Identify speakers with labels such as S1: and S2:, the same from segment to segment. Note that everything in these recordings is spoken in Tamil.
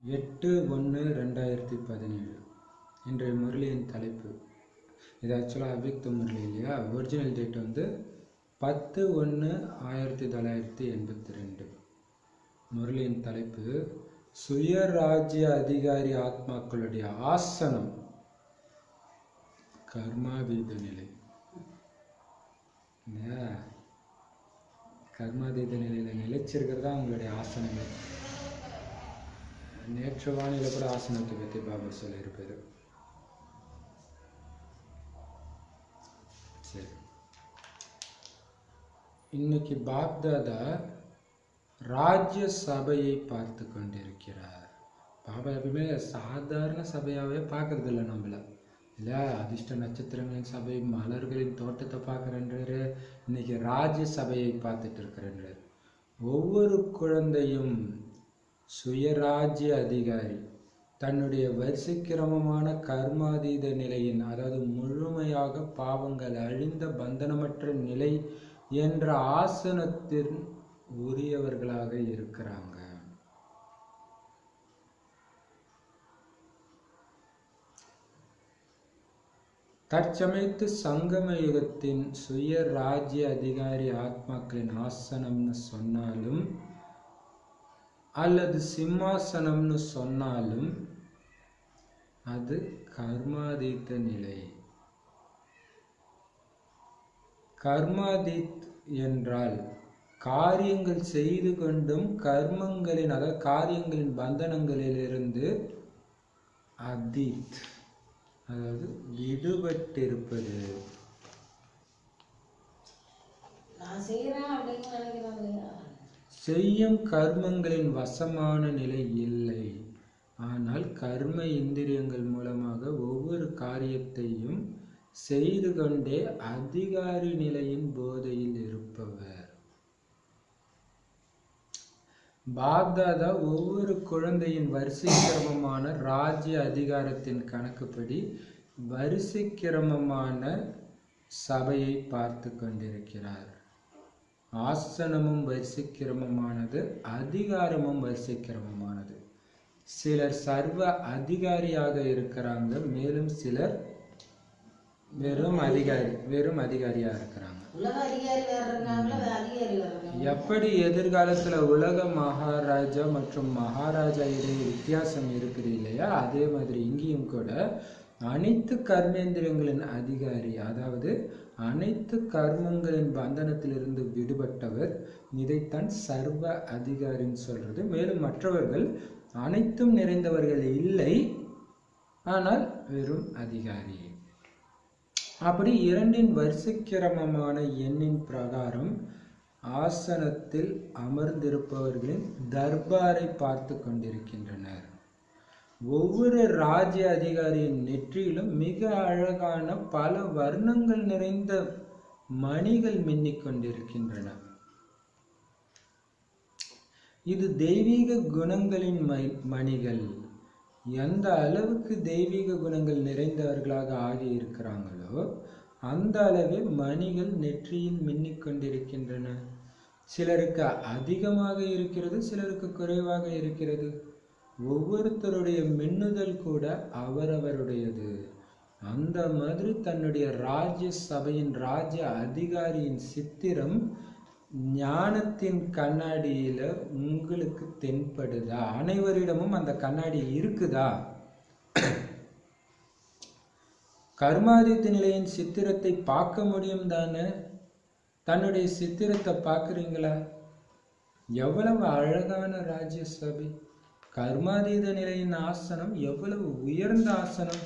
S1: எட்டு ஒன்று ரெண்டாயிரத்தி பதினேழு இன்றைய முரளியின் தலைப்பு இது ஆக்சுவலாக அவ்யக்த முரளி இல்லையா ஒரிஜினல் டேட் வந்து பத்து ஒன்று ஆயிரத்தி தொள்ளாயிரத்தி எண்பத்தி ரெண்டு முரளியின் தலைப்பு சுயராஜ்ய அதிகாரி ஆத்மாக்களுடைய ஆசனம் கர்மாதீத நிலை இல்லையா கர்மாதீத நிலையில் நிலைச்சிருக்கிறது தான் அவங்களுடைய ஆசனமே நேற்று வானிலை கூட ஆசனத்தை பற்றி பாபா சொல்லியிருப்பாரு சரி இன்னைக்கு பாப்தாதா ராஜ்ய சபையை பார்த்து கொண்டிருக்கிறார் பாபா எப்பவுமே சாதாரண சபையாகவே பார்க்கறது இல்லை நம்மள இல்லை அதிர்ஷ்ட நட்சத்திரங்களின் சபை மலர்களின் தோட்டத்தை பார்க்குறன்றாரு இன்னைக்கு ராஜ்ய சபையை பார்த்துட்டு இருக்கிறன்றார் ஒவ்வொரு குழந்தையும் சுயராஜ்ய அதிகாரி தன்னுடைய வரிசைக்கிரமமான கர்மாதீத நிலையின் அதாவது முழுமையாக பாவங்கள் அழிந்த பந்தனமற்ற நிலை என்ற ஆசனத்தின் உரியவர்களாக இருக்கிறாங்க தற்சமயத்து சங்கம யுகத்தின் சுய ராஜ்ய அதிகாரி ஆத்மாக்களின் ஆசனம்னு சொன்னாலும் அல்லது சிம்மாசனம்னு சொன்னாலும் அது கர்மாதீத்த நிலை கர்மாதீத் என்றால் காரியங்கள் செய்து கொண்டும் கர்மங்களின் அதாவது காரியங்களின் பந்தனங்களிலிருந்து அதீத் அதாவது விடுபட்டிருப்பது
S2: நான் செய்கிறேன் அப்படின்னு நினைக்கிறேன் இல்லையா
S1: செய்யும் கர்மங்களின் வசமான நிலை இல்லை ஆனால் கர்ம இந்திரியங்கள் மூலமாக ஒவ்வொரு காரியத்தையும் செய்து கொண்டே அதிகாரி நிலையின் போதையில் இருப்பவர் பாப்தாதா ஒவ்வொரு குழந்தையின் வரிசை கிரமமான ராஜ்ய அதிகாரத்தின் கணக்குப்படி வரிசை கிரமமான சபையை பார்த்து கொண்டிருக்கிறார் ஆசனமும் வரிசை கிரமமானது அதிகாரமும் வரிசை கிரமமானது சிலர் சர்வ அதிகாரியாக இருக்கிறாங்க மேலும் சிலர் வெறும் அதிகாரி வெறும் அதிகாரியா இருக்கிறாங்க
S2: உலக அதிகாரி வேற இருக்காங்களா வேற அதிகாரி வேற இருக்காங்க
S1: எப்படி எதிர்காலத்துல உலக மகாராஜா மற்றும் மகாராஜா இடையே வித்தியாசம் இருக்குது இல்லையா அதே மாதிரி இங்கேயும் கூட அனைத்து கர்மேந்திரியங்களின் அதிகாரி அதாவது அனைத்து கர்மங்களின் பந்தனத்திலிருந்து விடுபட்டவர் இதைத்தான் சர்வ அதிகாரின்னு சொல்றது மேலும் மற்றவர்கள் அனைத்தும் நிறைந்தவர்கள் இல்லை ஆனால் வெறும் அதிகாரி அப்படி இரண்டின் வரிசைக்கிரமமான எண்ணின் பிரகாரம் ஆசனத்தில் அமர்ந்திருப்பவர்களின் தர்பாரை பார்த்து கொண்டிருக்கின்றனர் ஒவ்வொரு ராஜ்ய அதிகாரியின் நெற்றியிலும் மிக அழகான பல வர்ணங்கள் நிறைந்த மணிகள் மின்னிக் கொண்டிருக்கின்றன இது தெய்வீக குணங்களின் மை- மணிகள் எந்த அளவுக்கு தெய்வீக குணங்கள் நிறைந்தவர்களாக ஆகி இருக்கிறாங்களோ அந்த அளவே மணிகள் நெற்றியில் மின்னிக் கொண்டிருக்கின்றன சிலருக்கு அதிகமாக இருக்கிறது சிலருக்கு குறைவாக இருக்கிறது ஒவ்வொருத்தருடைய மின்னுதல் கூட அவரவருடையது அந்த மாதிரி தன்னுடைய ராஜ்ய சபையின் ராஜ்ய அதிகாரியின் சித்திரம் ஞானத்தின் கண்ணாடியில உங்களுக்கு தென்படுதா அனைவரிடமும் அந்த கண்ணாடி இருக்குதா கர்மாதித்த நிலையின் சித்திரத்தை பார்க்க முடியும் தானே தன்னுடைய சித்திரத்தை பார்க்குறீங்களா எவ்வளவு அழகான ராஜ்ய சபை கர்மாதீத நிலையின் ஆசனம் எவ்வளவு உயர்ந்த ஆசனம்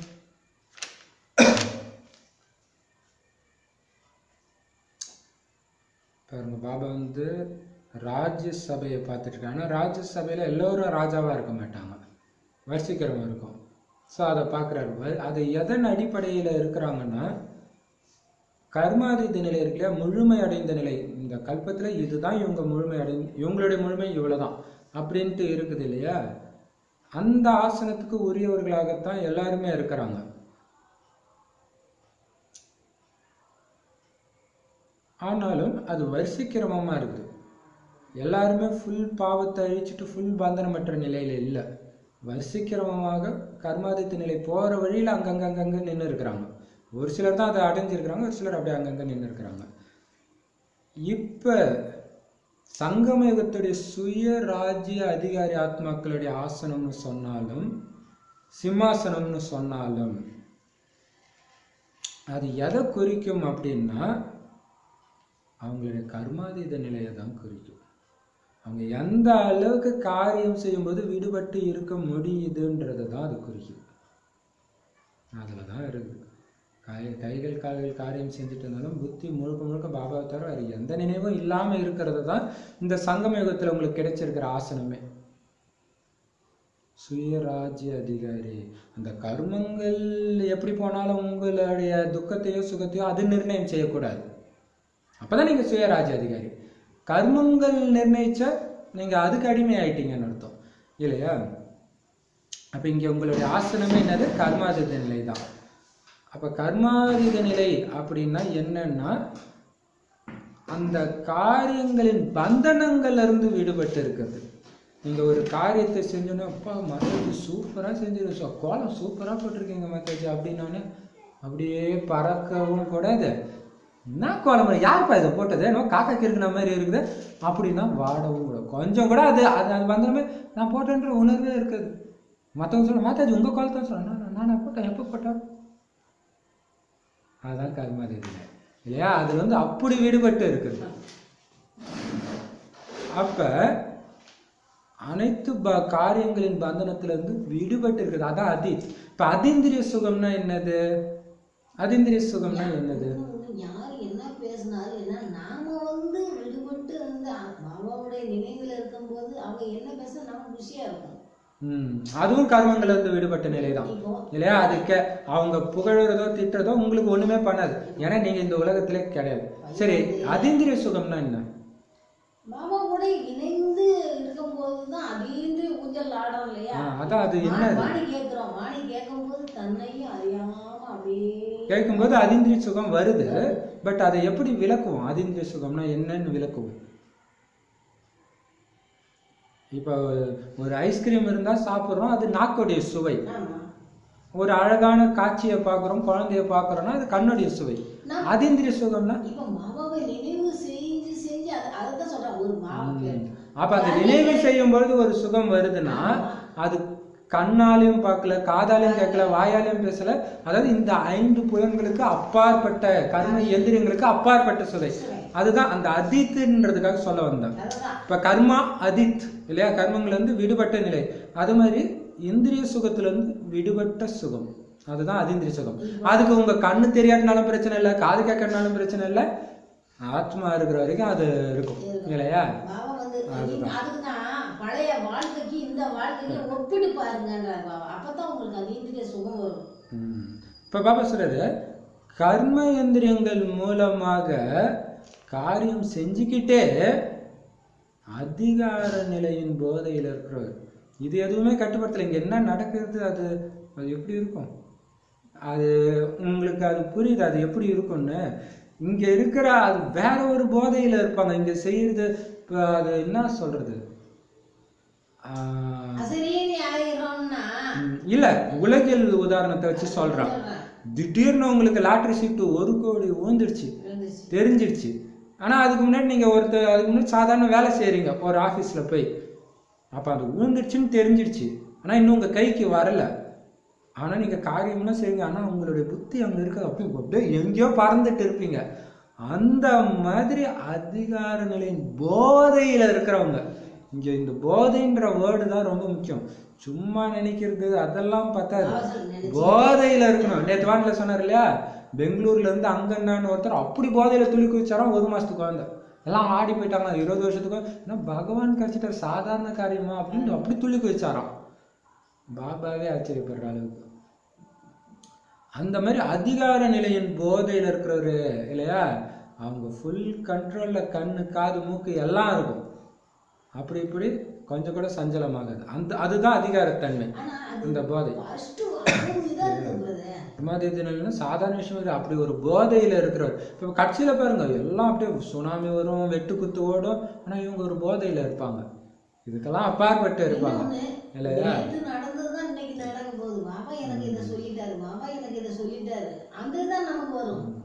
S1: பாருங்க பாபா வந்து ராஜ்ய சபையை பார்த்துட்டு இருக்காங்க ஆனால் ராஜ்ய சபையில் எல்லோரும் ராஜாவாக இருக்க மாட்டாங்க வரிசைக்கிரமம் இருக்கும் ஸோ அதை பார்க்குறாரு அது எதன் அடிப்படையில் இருக்கிறாங்கன்னா கர்மாதீத நிலை இருக்கு இல்லையா முழுமை அடைந்த நிலை இந்த கல்பத்தில் இதுதான் இவங்க முழுமை அடை இவங்களுடைய முழுமை இவ்வளவுதான் அப்படின்ட்டு இருக்குது இல்லையா அந்த ஆசனத்துக்கு உரியவர்களாகத்தான் எல்லாருமே இருக்கிறாங்க ஆனாலும் அது வரிசைக்கிரமமா இருக்குது எல்லாருமே ஃபுல் பாவத்தை அழிச்சிட்டு ஃபுல் பந்தனமற்ற நிலையில இல்லை வசிக்கிறவமாக கர்மாதித்த நிலை போகிற வழியில் அங்கங்க அங்கங்க நின்று இருக்கிறாங்க ஒரு சிலர் தான் அதை அடைஞ்சிருக்கிறாங்க ஒரு சிலர் அப்படியே அங்கங்க நின்று இருக்கிறாங்க இப்போ சங்கமயுகத்துடைய சுய ராஜ்ய அதிகாரி ஆத்மாக்களுடைய ஆசனம்னு சொன்னாலும் சிம்மாசனம்னு சொன்னாலும் அது எதை குறிக்கும் அப்படின்னா அவங்களுடைய கர்மாதீத நிலையை தான் குறிக்கும் அவங்க எந்த அளவுக்கு காரியம் செய்யும்போது விடுபட்டு இருக்க முடியுதுன்றதை தான் அது குறிக்கும் அதில் தான் இருக்குது கை கைகள் கால்கள் காரியம் செஞ்சுட்டு இருந்தாலும் புத்தி முழுக்க முழுக்க பாபாவை தவிர வேறு எந்த நினைவும் இல்லாமல் இருக்கிறது தான் இந்த சங்கம யுகத்தில் உங்களுக்கு கிடைச்சிருக்கிற ஆசனமே சுயராஜ்ய அதிகாரி அந்த கர்மங்கள் எப்படி போனாலும் உங்களுடைய துக்கத்தையோ சுகத்தையோ அது நிர்ணயம் செய்யக்கூடாது அப்பதான் நீங்க சுயராஜ்ய அதிகாரி கர்மங்கள் நிர்ணயிச்சா நீங்க அதுக்கு அடிமை ஆயிட்டீங்கன்னு அர்த்தம் இல்லையா அப்ப இங்க உங்களுடைய ஆசனமே என்னது கர்மாதித நிலை தான் அப்ப கர்மாதித நிலை அப்படின்னா என்னன்னா அந்த காரியங்களின் பந்தனங்கள்ல இருந்து விடுபட்டு இருக்குது நீங்க ஒரு காரியத்தை செஞ்சோன்னே அப்பா மத்தாஜி சூப்பரா செஞ்சிருக்கோம் சோ கோலம் சூப்பரா போட்டிருக்கீங்க மத்தாஜி அப்படின்னோடனே அப்படியே பறக்கவும் கூடாது என்ன கோலம் யாருப்பா இதை போட்டது என்னமோ காக்கா கிறுக்கின மாதிரி இருக்குது அப்படின்னா வாடவும் கூட கொஞ்சம் கூட அது அது அது வந்தோமே நான் போட்டேன்ற உணர்வே இருக்காது மற்றவங்க சொல்ல மாத்தாஜி உங்க கோலத்தை சொல்ல நான் நான் போட்டேன் எப்போ போட்டேன் அதான் கர்மாதிதில இல்லையா அது வந்து அப்படி விடுபட்டு இருக்குது அப்ப அனைத்து ப காரியங்களின் பந்தனத்திலிருந்து விடுபட்டு இருக்குது அதான் அதி இப்ப அதீந்திரிய சுகம்னா என்னது அதீந்திரிய சுகம்னா என்னது
S2: இன்னும் யார் என்ன பேசினாலும் என்ன நாம வந்து விடுபட்டு வந்து பாபாவுடைய நினைவுல இருக்கும்போது அவங்க என்ன பேசினா நம்ம குஷியா இருக்கும்
S1: ம் அதுவும் கர்மங்கள்ல இருந்து விடுபட்ட நிலைதான்
S2: இப்போ
S1: இல்லையா அதுக்கு அவங்க புகழறதோ திட்டுறதோ உங்களுக்கு ஒண்ணுமே பண்ணாது ஏன்னா நீங்க இந்த உலகத்திலே கிடையாது சரி அதீந்திரிய சுகம்னா என்ன
S2: பாபா கூட இணைந்து இருக்கும்போது தான் அதீந்து ஊஞ்சல் ஆடுறோம் இல்லையா
S1: ஆ, அதான் அது என்னது
S2: வாணி கேட்கிறோம் வாணி கேட்கும்போது தன்னையும் அறியாம அப்படியே
S1: கேட்கும்போது அதீந்திரிய சுகம் வருது பட் அதை எப்படி விளக்குவோம் அதீந்திரிய சுகம்னா என்னன்னு விளக்குவோம் இப்போ ஒரு ஐஸ்கிரீம் இருந்தா சாப்பிட்றோம் அது நாக்குடைய சுவை
S2: ஆமா
S1: ஒரு அழகான காட்சியை பார்க்குறோம் குழந்தைய பார்க்குறோம்னா அது கண்ணுடைய சுவை
S2: நான்
S1: அதீந்திரிய சுகம்னா
S2: இப்ப பாபாவை நினைவு செஞ்சு செஞ்சு அதை அதைத்தான் சொல்றேன் ஒரு பாபா கேட்டு
S1: அப்ப அந்த நினைவு செய்யும் பொழுது ஒரு சுகம் வருதுன்னா அது கண்ணாலையும் பார்க்கல காதாலையும் கேட்கல வாயாலையும் பேசல அதாவது இந்த ஐந்து புலன்களுக்கு அப்பாற்பட்ட கர்ம எந்திரியங்களுக்கு அப்பாற்பட்ட சுதை அதுதான் அந்த அதித்துன்றதுக்காக சொல்ல வந்தேன்
S2: அதுதான்
S1: இப்ப கர்மா அதித் இல்லையா கர்மங்கள் வந்து விடுபட்ட நிலை அது மாதிரி இந்திரிய சுகத்துல இருந்து விடுபட்ட சுகம் அதுதான் அதீந்திரிய சுகம் அதுக்கு உங்க கண்ணு தெரியாட்டினாலும் பிரச்சனை இல்லை காது கேட்கறனாலும் பிரச்சனை இல்லை ஆத்மா இருக்கிற வரைக்கும் அது இருக்கும் இல்லையா
S2: பாபா வந்து அதுக்கு தான் பழைய வாழ்க்கைக்கு இந்த வாழ்க்கைக்கு ஒப்பிட்டு பாருங்கன்றார் பாபா அப்பதான் உங்களுக்கு அதீந்திரிய சுகம் வரும்
S1: ம். இப்ப பாபா சொல்றாரு கர்ம இந்திரியங்கள் மூலமாக காரியம் செஞ்சுக்கிட்டே அதிகார நிலையின் போதையில் இருக்கிறவர் இது எதுவுமே கட்டுப்படுத்தல இங்க என்ன நடக்கிறது அது அது எப்படி இருக்கும் அது உங்களுக்கு அது புரியுது அது எப்படி இருக்கும்னு இங்க இருக்கிற அது வேற ஒரு போதையில இருப்பாங்க இங்க செய்யறது இப்ப அது என்ன சொல்றது ஆஹ்
S2: அசரீனி ஆகிறோம்னா
S1: ம், இல்ல உலகில் உதாரணத்தை வச்சு சொல்றேன்
S2: சொல்றேன்.
S1: திடீர்னு உங்களுக்கு லாட்டரி சீட்டு ஒரு கோடி ஊந்துடுச்சு
S2: இருந்துச்சு.
S1: தெரிஞ்சிடுச்சு ஆனா அதுக்கு முன்னாடி நீங்க ஒருத்தர் அதுக்கு முன்னாடி சாதாரண வேலை செய்றீங்க ஒரு ஆபீஸ்ல போய் அப்ப அது ஊந்துடுச்சுன்னு தெரிஞ்சிடுச்சு ஆனா இன்னும் உங்க கைக்கு வரல ஆனா நீங்க காரியம்லாம் செய்வீங்க ஆனா உங்களுடைய புத்தி அங்க இருக்க அப்படியே அப்படியே எங்கேயோ பறந்துட்டு இருப்பீங்க அந்த மாதிரி அதிகார நிலையின் போதையில இருக்கிறவங்க இங்க இந்த போதைன்ற வேர்டு தான் ரொம்ப முக்கியம் சும்மா நினைக்கிறது அதெல்லாம் பத்தாது
S2: அவசரம் நினைச்சு.
S1: போதையில இருக்கணும் நேற்று வானில சொன்னார் இல்லையா பெங்களூர்ல இருந்து அங்கன்னான்னு ஒருத்தர் அப்படி போதையில துளி குதிச்சாராம் ஒரு மாசத்துக்கு வந்த எல்லாம் ஆடி போயிட்டாங்க இருபது வருஷத்துக்கு ஏன்னா பகவான் கிடைச்சிட்ட சாதாரண காரியமா அப்படின்னு அப்படி துள்ளி குதிச்சாராம் பாபாவே ஆச்சரியப்படுற அளவுக்கு அந்த மாதிரி அதிகார நிலையின் போதையில இருக்கிறவரு இல்லையா அவங்க ஃபுல் கண்ட்ரோல்ல கண்ணு காது மூக்கு எல்லாம் இருக்கும் அப்படி இப்படி கொஞ்சம் கூட சஞ்சலமாகாது அந்த அதுதான் அதிகாரத்தன்மை
S2: ஆனா அது
S1: இந்த போதை
S2: ஃபர்ஸ்ட் அவ்வளவு இதா இருக்கு brother.
S1: பிரமாதித்தினா சாதாரண விஷயம் இல்லை அப்படி ஒரு போதையில இருக்கிறவர் இப்போ கட்சியில பாருங்க எல்லாம் அப்படியே சுனாமி வரும் வெட்டு குத்து ஓடும் ஆனா இவங்க ஒரு போதையில இருப்பாங்க இதுக்கெல்லாம் அப்பாற்பட்டு இருப்பாங்க
S2: இன்னொன்னு,
S1: இல்லையா
S2: நேத்து நடந்தது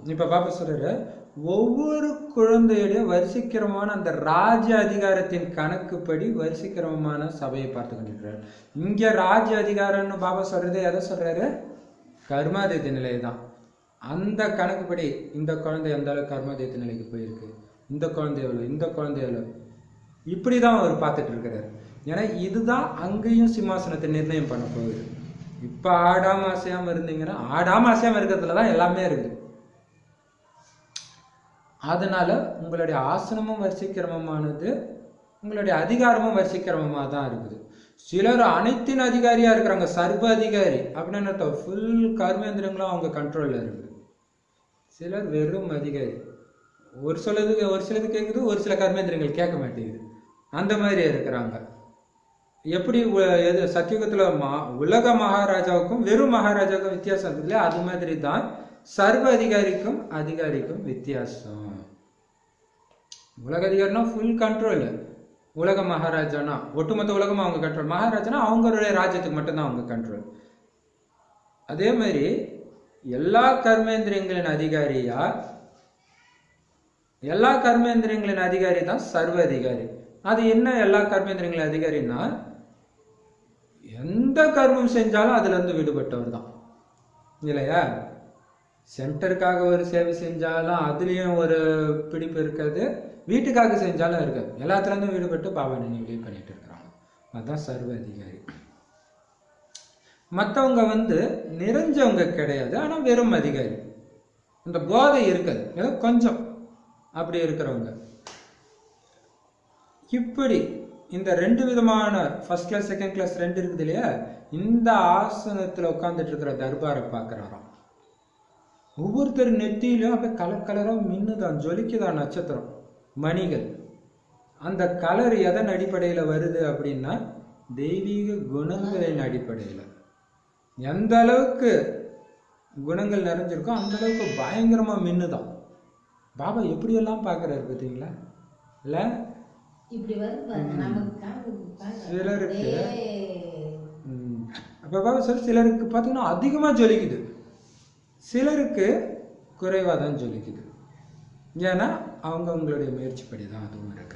S1: இப்ப பாப்பா சொல்றாரு ஒவ்வொரு குழந்தையுடைய வரிசைக்கிரமமான அந்த ராஜ அதிகாரத்தின் கணக்குப்படி வரிசைக்கிரமமான சபையை பார்த்து கொண்டிருக்கிறார் இங்க ராஜ அதிகாரம்னு பாபா சொல்றது எதை சொல்றாரு கர்மாதித்த நிலை தான் அந்த கணக்குப்படி இந்த குழந்தை எந்த அளவுக்கு கர்மாதித்த நிலைக்கு போயிருக்கு இந்த குழந்தை எவ்வளவு இந்த குழந்தை எவ்வளவு இப்படிதான் அவர் பார்த்துட்டு இருக்கிறாரு ஏன்னா இதுதான் அங்கேயும் சிம்மாசனத்தை நிர்ணயம் பண்ண போகுது இப்ப ஆடாம அசையாம இருந்தீங்கன்னா ஆடாம அசையாம இருக்கிறதுல தான் எல்லாமே இருக்குது அதனால உங்களுடைய ஆசனமும் வரிசைக்கிரமமானது உங்களுடைய அதிகாரமும் வரிசைக்கிரமமாக தான் இருக்குது சிலர் அனைத்தின் அதிகாரியா இருக்கிறாங்க சர்வ அதிகாரி அப்படின்னு ஃபுல் கர்மேந்திரங்களும் அவங்க கண்ட்ரோல்ல இருக்குது சிலர் வெறும் அதிகாரி ஒரு சிலது ஒரு சிலது கேட்குது ஒரு சில கர்மேந்திரங்கள் கேட்க மாட்டேங்குது அந்த மாதிரி இருக்கிறாங்க எப்படி உ- எது சத்தியுகத்துல மா உலக மகாராஜாவுக்கும் வெறும் மகாராஜாவுக்கும் வித்தியாசம் இருக்குது இல்லையா அது மாதிரி தான் சர்வ அதிகாரிக்கும் அதிகாரிக்கும் வித்தியாசம் உலக அதிகாரினா ஃபுல் கண்ட்ரோல் உலக மகாராஜானா ஒட்டுமொத்த உலகமும் அவங்க கண்ட்ரோல் மகாராஜானா அவங்களுடைய ராஜ்யத்துக்கு மட்டும்தான் அவங்க கண்ட்ரோல் அதே மாதிரி எல்லா கர்மேந்திரியங்களின் அதிகாரியா எல்லா கர்மேந்திரியங்களின் அதிகாரி தான் சர்வ அதிகாரி அது என்ன எல்லா கர்மேந்திரியங்களின் அதிகாரின்னா எந்த கர்மம் செஞ்சாலும் அதுல இருந்து விடுபட்டவர் தான் இல்லையா சென்டருக்காக ஒரு சேவை செஞ்சாலும் அதுலயும் ஒரு பிடிப்பு இருக்காது வீட்டுக்காக செஞ்சாலும் இருக்காது எல்லாத்துல இருந்தும் விடுபட்டு பாபா நினைவுலேயே பண்ணிட்டு இருக்கிறாங்க அதுதான் சர்வ அதிகாரி மற்றவங்க வந்து நிறைஞ்சவங்க கிடையாது ஆனா வெறும் அதிகாரி இந்த போதை இருக்காது ஏதோ கொஞ்சம் அப்படி இருக்கிறவங்க இப்படி இந்த ரெண்டு விதமான ஃபர்ஸ்ட் கிளாஸ் செகண்ட் கிளாஸ் ரெண்டு இருக்குது இல்லையா இந்த ஆசனத்துல உட்கார்ந்துட்டு இருக்கிற தர்பாரை பார்க்கறாராம் ஒவ்வொருத்தர் நெத்தியிலும் அப்படியே கலர் கலரா மின்னுதான் ஜொலிக்குதான் நட்சத்திரம் மணிகள் அந்த கலர் எதன் அடிப்படையில வருது அப்படின்னா தெய்வீக குணங்களின் அடிப்படையில எந்த அளவுக்கு குணங்கள் நிறைஞ்சிருக்கோ அந்த அளவுக்கு பயங்கரமா மின்னுதான் பாபா எப்படியெல்லாம் பார்க்கறாரு பார்த்தீங்களா இல்ல
S2: இப்படி வருது பாருங்க நமக்கு காது பாருங்க.
S1: சிலருக்கு
S2: அப்படியே
S1: ம். அப்ப பாபா சார் சிலருக்கு பார்த்தீங்கன்னா அதிகமா ஜொலிக்குது சிலருக்கு குறைவா தான் ஜொலிக்குது ஏன்னா அவங்க அவங்களுடைய முயற்சிப்படி தான் அதுவும் இருக்குது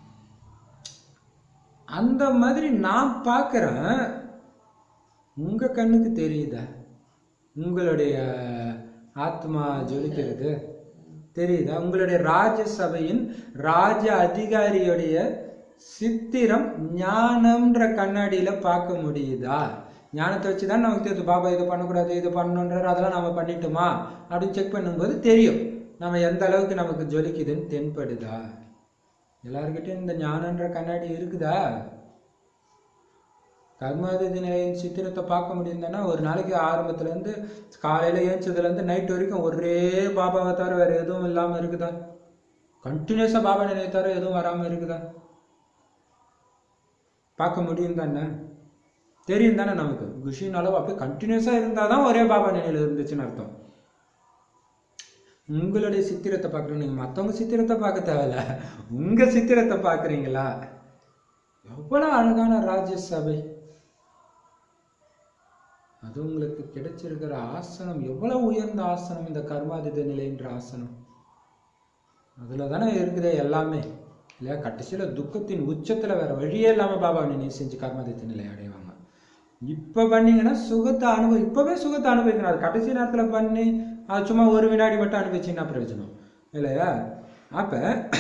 S1: அந்த மாதிரி நான் பார்க்குறேன் உங்க கண்ணுக்கு தெரியுதா உங்களுடைய ஆத்மா ஜொலிக்கிறது தெரியுதா உங்களுடைய ராஜசபையின் ராஜ அதிகாரியுடைய சித்திரம் ஞானம்ன்ற கண்ணாடியில பார்க்க முடியுதா ஞானத்தை வச்சு தான் நமக்கு தெரியுது பாபா இதை பண்ணக்கூடாது இது பண்ணணுன்றாரு அதெல்லாம் நம்ம பண்ணிட்டோமா அப்படின்னு செக் பண்ணும்போது தெரியும் நம்ம எந்த அளவுக்கு நமக்கு ஜொலிக்குதுன்னு தென்படுதா எல்லார்கிட்டயும் இந்த ஞானன்ற கண்ணாடி இருக்குதா கர்மாதிதி நிலையின் சித்திரத்தை பார்க்க முடியுதுன்னா ஒரு நாளைக்கு ஆரம்பத்துல இருந்து காலையில ஏஞ்சதுல இருந்து நைட் வரைக்கும் ஒரே பாபாவை தவிர வேற எதுவும் இல்லாம இருக்குதா கண்டினியூஸா பாபா நிலையை தவிர எதுவும் வராம இருக்குதா பார்க்க முடியும் தானே தெரியும் தானே நமக்கு குஷின் அளவு அப்படியே கண்டினியூஸா இருந்தாதான் ஒரே பாபா நிலையில இருந்துச்சுன்னு அர்த்தம் உங்களுடைய சித்திரத்தை பார்க்கணும் நீங்க மத்தவங்க சித்திரத்தை பார்க்க தேவையில்ல உங்க சித்திரத்தை பார்க்கறீங்களா எவ்வளவு அழகான ராஜ்யசபை அது உங்களுக்கு கிடைச்சிருக்கிற ஆசனம் எவ்வளவு உயர்ந்த ஆசனம் இந்த கர்மாதித நிலைன்ற ஆசனம் அதுல தானே இருக்குதே எல்லாமே இல்லையா கடைசியில துக்கத்தின் உச்சத்துல வேற வழியே இல்லாம பாபா நினைவு செஞ்சு கர்மாதித்த நிலை அடைவாங்க இப்ப பண்ணீங்கன்னா சுகத்தை அனுபவி இப்பவே சுகத்தை அனுபவிக்கணும் அது கடைசி நேரத்துல பண்ணி அது சும்மா ஒரு வினாடி மட்டும் அனுபவிச்சுன்னா பிரயோஜனம் இல்லையா அப்ப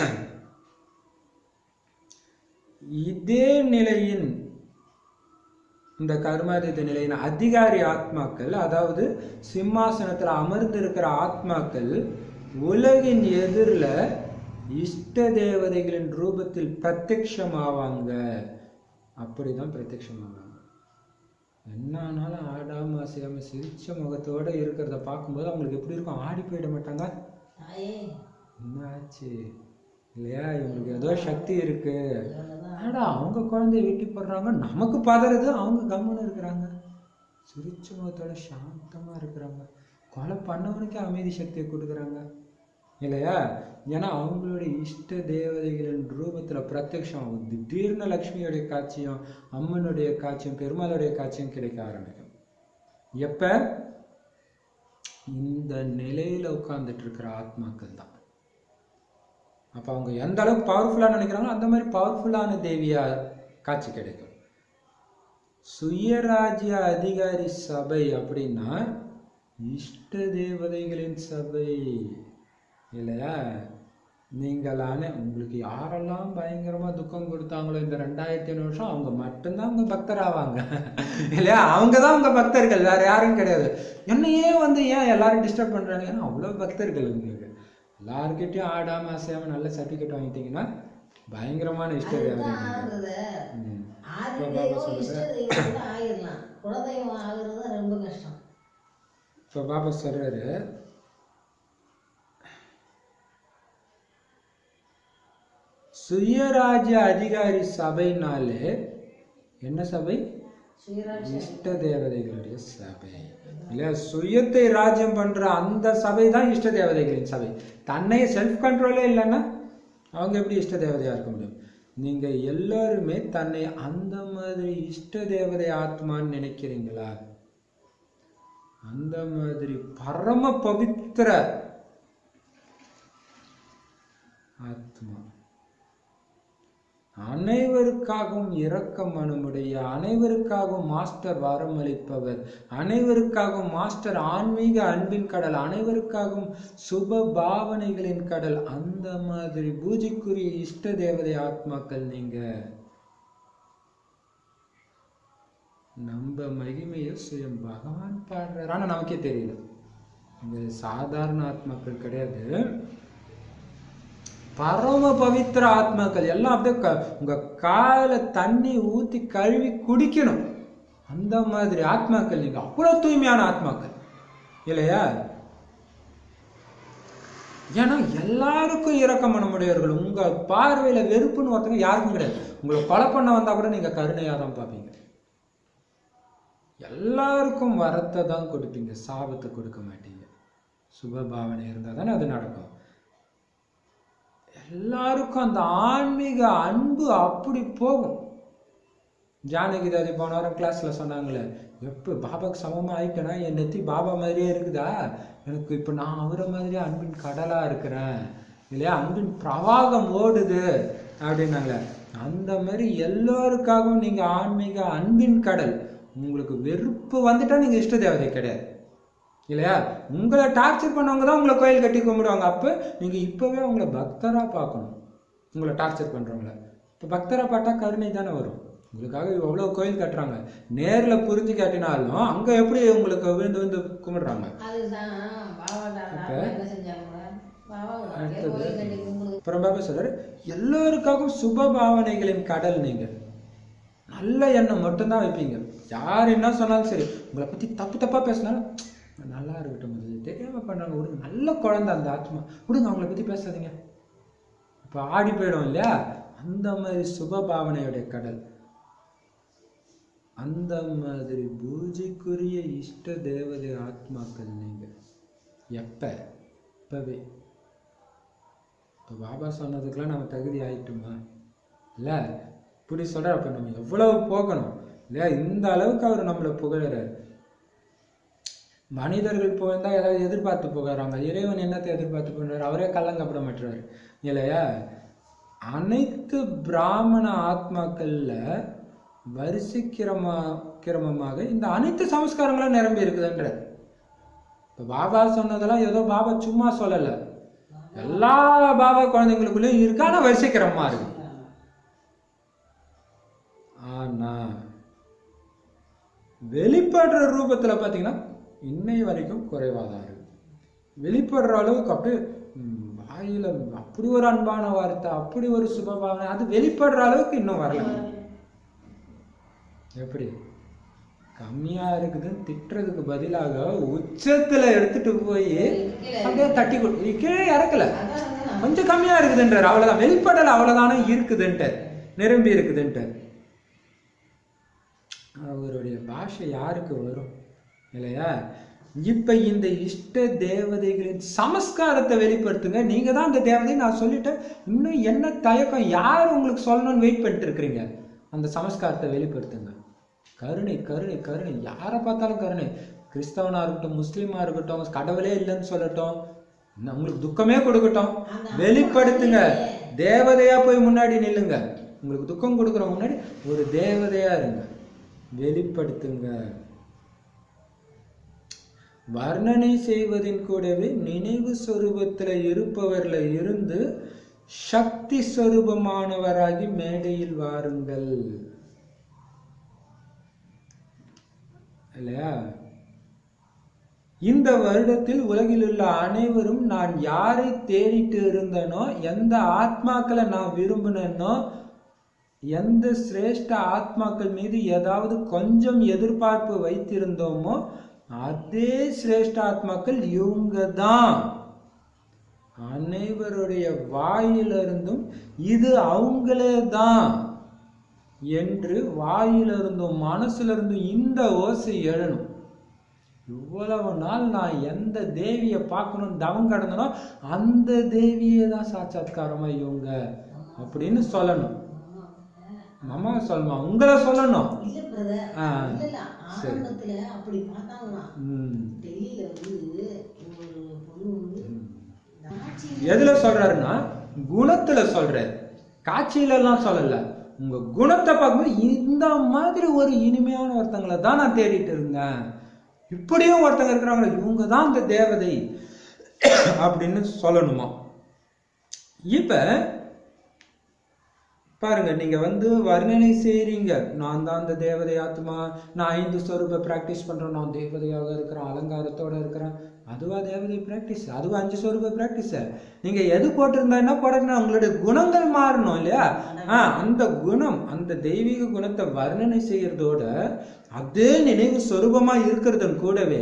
S1: இதே நிலையின் இந்த கர்மாதித்த நிலையின் அதிகாரி ஆத்மாக்கள் அதாவது சிம்மாசனத்துல அமர்ந்திருக்கிற ஆத்மாக்கள் உலகின் எதிரில் இஷ்ட தேவதைகளின் ரூபத்தில் பிரத்யக்ஷமாவாங்க அப்படிதான் பிரத்யக்ஷமாவாங்க என்ன ஆனாலும் ஆடாம அசையாம சிரிச்ச முகத்தோட இருக்கிறத பார்க்கும்போது அவங்களுக்கு எப்படி இருக்கும் ஆடி போயிட மாட்டாங்க
S2: தாயே
S1: என்ன ஆச்சு இல்லையா இவங்களுக்கு ஏதோ சக்தி இருக்கு
S2: இவ்வளவுதான்
S1: ஆடா அவங்க குழந்தைய வெட்டி போடுறாங்க நமக்கு பதறது அவங்க கம்முன்னு இருக்கிறாங்க சிரிச்ச முகத்தோட சாந்தமா இருக்கிறாங்க கொலை பண்ணவனுக்கே அமைதி சக்தியை கொடுக்குறாங்க இல்லையா ஏன்னா அவங்களுடைய இஷ்ட தேவதைகளின் ரூபத்துல பிரத்யக்ஷம் ஆகும் திடீர்னு லக்ஷ்மியோடைய காட்சியும் அம்மனுடைய காட்சியும் பெருமாளுடைய காட்சியும் கிடைக்க ஆரம்பிக்கும் எப்ப இந்த நிலையில உட்கார்ந்துட்டு இருக்கிற ஆத்மாக்கள் தான் அப்ப அவங்க எந்த அளவுக்கு பவர்ஃபுல்லா நினைக்கிறாங்களோ அந்த மாதிரி பவர்ஃபுல்லான தேவியா காட்சி கிடைக்கும் சுயராஜ்ய அதிகாரி சபை அப்படின்னா இஷ்ட தேவதைகளின் சபை இல்லையா நீங்களான உங்களுக்கு யாரெல்லாம் பயங்கரமா துக்கம் கொடுத்தாங்களோ இந்த ரெண்டாயிரத்தி ஐநூறு வருஷம் அவங்க மட்டும்தான் உங்க பக்தர் ஆவாங்க இல்லையா அவங்க தான் உங்க பக்தர்கள் வேற யாரும் கிடையாது என்னையே வந்து ஏன் எல்லாரும் டிஸ்டர்ப் பண்றாங்க ஏன்னா அவ்வளவு பக்தர்கள் உங்களுக்கு எல்லாருக்கிட்டையும் ஆடாம அசையாம நல்ல சர்டிஃபிகேட் வாங்கிட்டீங்கன்னா பயங்கரமான இஷ்ட
S2: அதுதான்
S1: தேவதை
S2: ஆகுறது
S1: ம்.
S2: ஆதி
S1: இப்ப பாபா
S2: தெய்வம் இஷ்ட
S1: சொல்றது
S2: தெய்வம் கூட ஆகிடலாம் குலதெய்வம் ஆகுறது தான் ரொம்ப கஷ்டம்
S1: இப்போ பாபா சொல்றாரு சுயராஜ்ய அதிகாரி சபைனாலே என்ன சபை
S2: சுயராட்சி
S1: இஷ்ட தேவதைகளுடைய சபை இல்லையா சுயத்தை ராஜ்யம் பண்ற அந்த சபை தான் இஷ்ட தேவதைகளின் சபை தன்னை செல்ஃப் கண்ட்ரோலே இல்லைன்னா அவங்க எப்படி இஷ்ட தேவதையா இருக்க முடியும் நீங்க எல்லாருமே தன்னை அந்த மாதிரி இஷ்ட தேவதை ஆத்மான்னு நினைக்கிறீங்களா அந்த மாதிரி பரம பவித்திர ஆத்மா அனைவருக்காகவும் இரக்கம் மனமுடைய அனைவருக்காகவும் மாஸ்டர் வரமளிப்பவர் அனைவருக்காகவும் மாஸ்டர் ஆன்மீக அன்பின் கடல் அனைவருக்காகவும் சுப பாவனைகளின் கடல் அந்த மாதிரி பூஜைக்குரிய இஷ்ட தேவதை ஆத்மாக்கள் நீங்க நம்ம மகிமையை சுயம் பகவான் பாடுறாரு ஆனா நமக்கே தெரியல இந்த சாதாரண ஆத்மாக்கள் கிடையாது பரம பவித்திர ஆத்மாக்கள் எல்லாம் அப்படியே க- உங்க கால தண்ணி ஊத்தி கழுவி குடிக்கணும் அந்த மாதிரி ஆத்மாக்கள் நீங்க அவ்வளவு தூய்மையான ஆத்மாக்கள் இல்லையா ஏன்னா எல்லாருக்கும் இரக்கம் மனமுடையவர்கள் உங்க பார்வையில வெறுப்புன்னு ஒருத்தங்க யாருக்கும் கிடையாது உங்களை கொலை பண்ண வந்தா கூட நீங்க கருணையா தான் பார்ப்பீங்க எல்லாருக்கும் வரத்தை தான் கொடுப்பீங்க சாபத்தை கொடுக்க மாட்டீங்க சுப பாவனை இருந்தால் தானே அது நடக்கும் எல்லாருக்கும் அந்த ஆன்மீக அன்பு அப்படி போகும் ஜானகி தாதி போன வாரம் கிளாஸ்ல சொன்னாங்களே எப்போ பாபாக்கு சமமா ஆயிட்டேனா என் நெத்தி பாபா மாதிரியே இருக்குதா எனக்கு இப்போ நான் அவரை மாதிரியே அன்பின் கடலா இருக்கிறேன் இல்லையா அன்பின் பிரவாகம் ஓடுது அப்படின்னாங்க அந்த மாதிரி எல்லோருக்காகவும் நீங்க ஆன்மீக அன்பின் கடல் உங்களுக்கு வெறுப்பு வந்துட்டா நீங்க இஷ்ட தேவதை கிடையாது இல்லையா உங்களை டார்ச்சர் பண்ணவங்க தான் உங்களை கோயில் கட்டி கும்பிடுவாங்க அப்போ நீங்கள் இப்போவே அவங்கள பக்தராக பார்க்கணும் உங்களை டார்ச்சர் பண்ணுறவங்கள இப்போ பக்தராக பார்த்தா கருணை தானே வரும் உங்களுக்காக எவ்வளோ கோயில் கட்டுறாங்க நேரில் புரிஞ்சு காட்டினாலும் அங்கே எப்படி உங்களுக்கு விழுந்து விழுந்து கும்பிடுறாங்க
S2: அதுதான் பாபாட்ட
S1: அப்ப?
S2: என்ன செஞ்சாங்க பாபா
S1: அடுத்தது.
S2: கோயில் கட்டி கும்பிடுது
S1: அப்புறம் பாபா சொல்றாரு எல்லோருக்காகவும் சுப பாவனைகளின் கடல் நீங்கள் நல்ல எண்ணம் மட்டும்தான் வைப்பீங்க யார் என்ன சொன்னாலும் சரி உங்களை பற்றி தப்பு தப்பாக பேசினாலும் நல்லா இருக்கட்டும் முதல்ல தெரியாம பண்றாங்க விடுங்க நல்ல குழந்தை அந்த ஆத்மா விடுங்க அவங்கள பற்றி பேசாதீங்க இப்போ ஆடி போயிடும் இல்லையா அந்த மாதிரி சுப பாவனையுடைய கடல் அந்த மாதிரி பூஜைக்குரிய இஷ்ட தேவதை ஆத்மாக்கள் நீங்க எப்ப இப்பவே இப்போ பாபா சொன்னதுக்கெல்லாம் நம்ம தகுதி ஆயிட்டுமா இல்ல இப்படி சொல்ற அப்ப நம்ம எவ்வளவு போகணும் இல்லையா இந்த அளவுக்கு அவர் நம்மளை புகழறாரு மனிதர்கள் புகழ்ந்தா ஏதாவது எதிர்பார்த்து புகழறாங்க இறைவன் என்னத்தை எதிர்பார்த்து புகழறாரு அவரே கள்ளங்கப்படமற்றவர் இல்லையா அனைத்து பிராமண ஆத்மாக்கள்ல வரிசை கிரம கிரமமாக இந்த அனைத்து சமஸ்காரங்களும் நிரம்பி இருக்குதுன்ற இப்ப பாபா சொன்னதெல்லாம் ஏதோ பாபா சும்மா சொல்லல எல்லா பாபா குழந்தைங்களுக்குள்ளயும் இருக்கு ஆனா வரிசை கிரமமா இருக்கு ஆனா வெளிப்படுற ரூபத்துல பாத்தீங்கன்னா இன்னை வரைக்கும் குறைவாதான் இருக்கு வெளிப்படுற அளவுக்கு அப்படியே ம், வாயில அப்படி ஒரு அன்பான வார்த்தை அப்படி ஒரு சுபபாவனை அது வெளிப்படுற அளவுக்கு இன்னும் வரல எப்படி கம்மியா இருக்குதுன்னு திட்டுறதுக்கு பதிலாக உச்சத்துல எடுத்துட்டு போய் அப்படியே தட்டி கொடு கீழே இறக்கல
S2: அதான் அதான்
S1: கொஞ்சம் கம்மியா இருக்குதுன்றார் அவ்வளவுதான் வெளிப்படல அவ்வளவுதானே இருக்குதுன்ட்டு நிரம்பி இருக்குதுன்ட்டு அவருடைய பாஷை யாருக்கு வரும் இல்லையா இப்ப இந்த இஷ்ட தேவதைகளின் சமஸ்காரத்தை வெளிப்படுத்துங்க நீங்க தான் அந்த தேவதை நான் சொல்லிட்டேன் இன்னும் என்ன தயக்கம் யார் உங்களுக்கு சொல்லணும்னு வெயிட் பண்ணிட்டு இருக்கிறீங்க அந்த சமஸ்காரத்தை வெளிப்படுத்துங்க கருணை கருணை கருணை யாரை பார்த்தாலும் கருணை கிறிஸ்தவனா இருக்கட்டும் முஸ்லீமா இருக்கட்டும் கடவுளே இல்லைன்னு சொல்லட்டும் இன்னும் உங்களுக்கு துக்கமே கொடுக்கட்டும் வெளிப்படுத்துங்க தேவதையா போய் முன்னாடி நில்லுங்க உங்களுக்கு துக்கம் கொடுக்குற முன்னாடி ஒரு தேவதையா இருங்க வெளிப்படுத்துங்க வர்ணனை செய்வதின் கூடவே நினைவு சொரூபத்துல இருப்பவர்ல இருந்து சக்தி சொரூபமானவராகி மேடையில் வாருங்கள் இல்லையா இந்த வருடத்தில் உலகில் உள்ள அனைவரும் நான் யாரை தேடிட்டு இருந்தனோ எந்த ஆத்மாக்களை நான் விரும்பினேனோ எந்த சிரேஷ்ட ஆத்மாக்கள் மீது ஏதாவது கொஞ்சம் எதிர்பார்ப்பு வைத்திருந்தோமோ அதே சிரேஷ்ட ஆத்மாக்கள் இவங்க தான் அனைவருடைய வாயிலிருந்தும் இது அவங்களே தான் என்று வாயிலிருந்தும் மனசுல இந்த ஓசை எழணும் இவ்வளவு நாள் நான் எந்த தேவியை பார்க்கணும் தவம் கடந்தனோ அந்த தேவியே தான் சாட்சாத்காரமா இவங்க அப்படின்னு சொல்லணும் மாமா சொல்லணும் உங்களை சொல்லணும்
S2: இல்ல பிரதர்
S1: ஆ,
S2: இல்ல இல்ல
S1: சரி.
S2: ஆரம்பத்துல அப்படி பார்த்தாங்கன்னா
S1: ம்.
S2: டெல்லியில வந்து ஒரு பொண்ணு வந்து ஆட்சி
S1: எதுல சொல்றாருன்னா குணத்துல சொல்றாரு காட்சியில எல்லாம் சொல்லல உங்க குணத்தை பார்க்கும்போது இந்த மாதிரி ஒரு இனிமையான ஒருத்தங்களை தான் நான் தேடிட்டு இருந்தேன் இப்படியும் ஒருத்தங்க இருக்கிறாங்களே இவங்க தான் இந்த தேவதை அப்படின்னு சொல்லணுமா இப்ப பாருங்க நீங்க வந்து வர்ணனை செய்றீங்க நான் தான் அந்த தேவதை ஆத்மா நான் ஐந்து ஸ்வரூப பிராக்டிஸ் பண்றேன் நான் தேவதையாக இருக்கிறேன் அலங்காரத்தோட இருக்கிறேன் அதுவா தேவதை பிராக்டிஸ் அதுவா அஞ்சு ஸ்வரூப பிராக்டிஸ் நீங்க எது போட்டிருந்தா என்ன போட்டிருந்தா உங்களுடைய குணங்கள் மாறணும் இல்லையா ஆ அந்த குணம் அந்த தெய்வீக குணத்தை வர்ணனை செய்யறதோட அதே நினைவு சொரூபமா இருக்கிறதும் கூடவே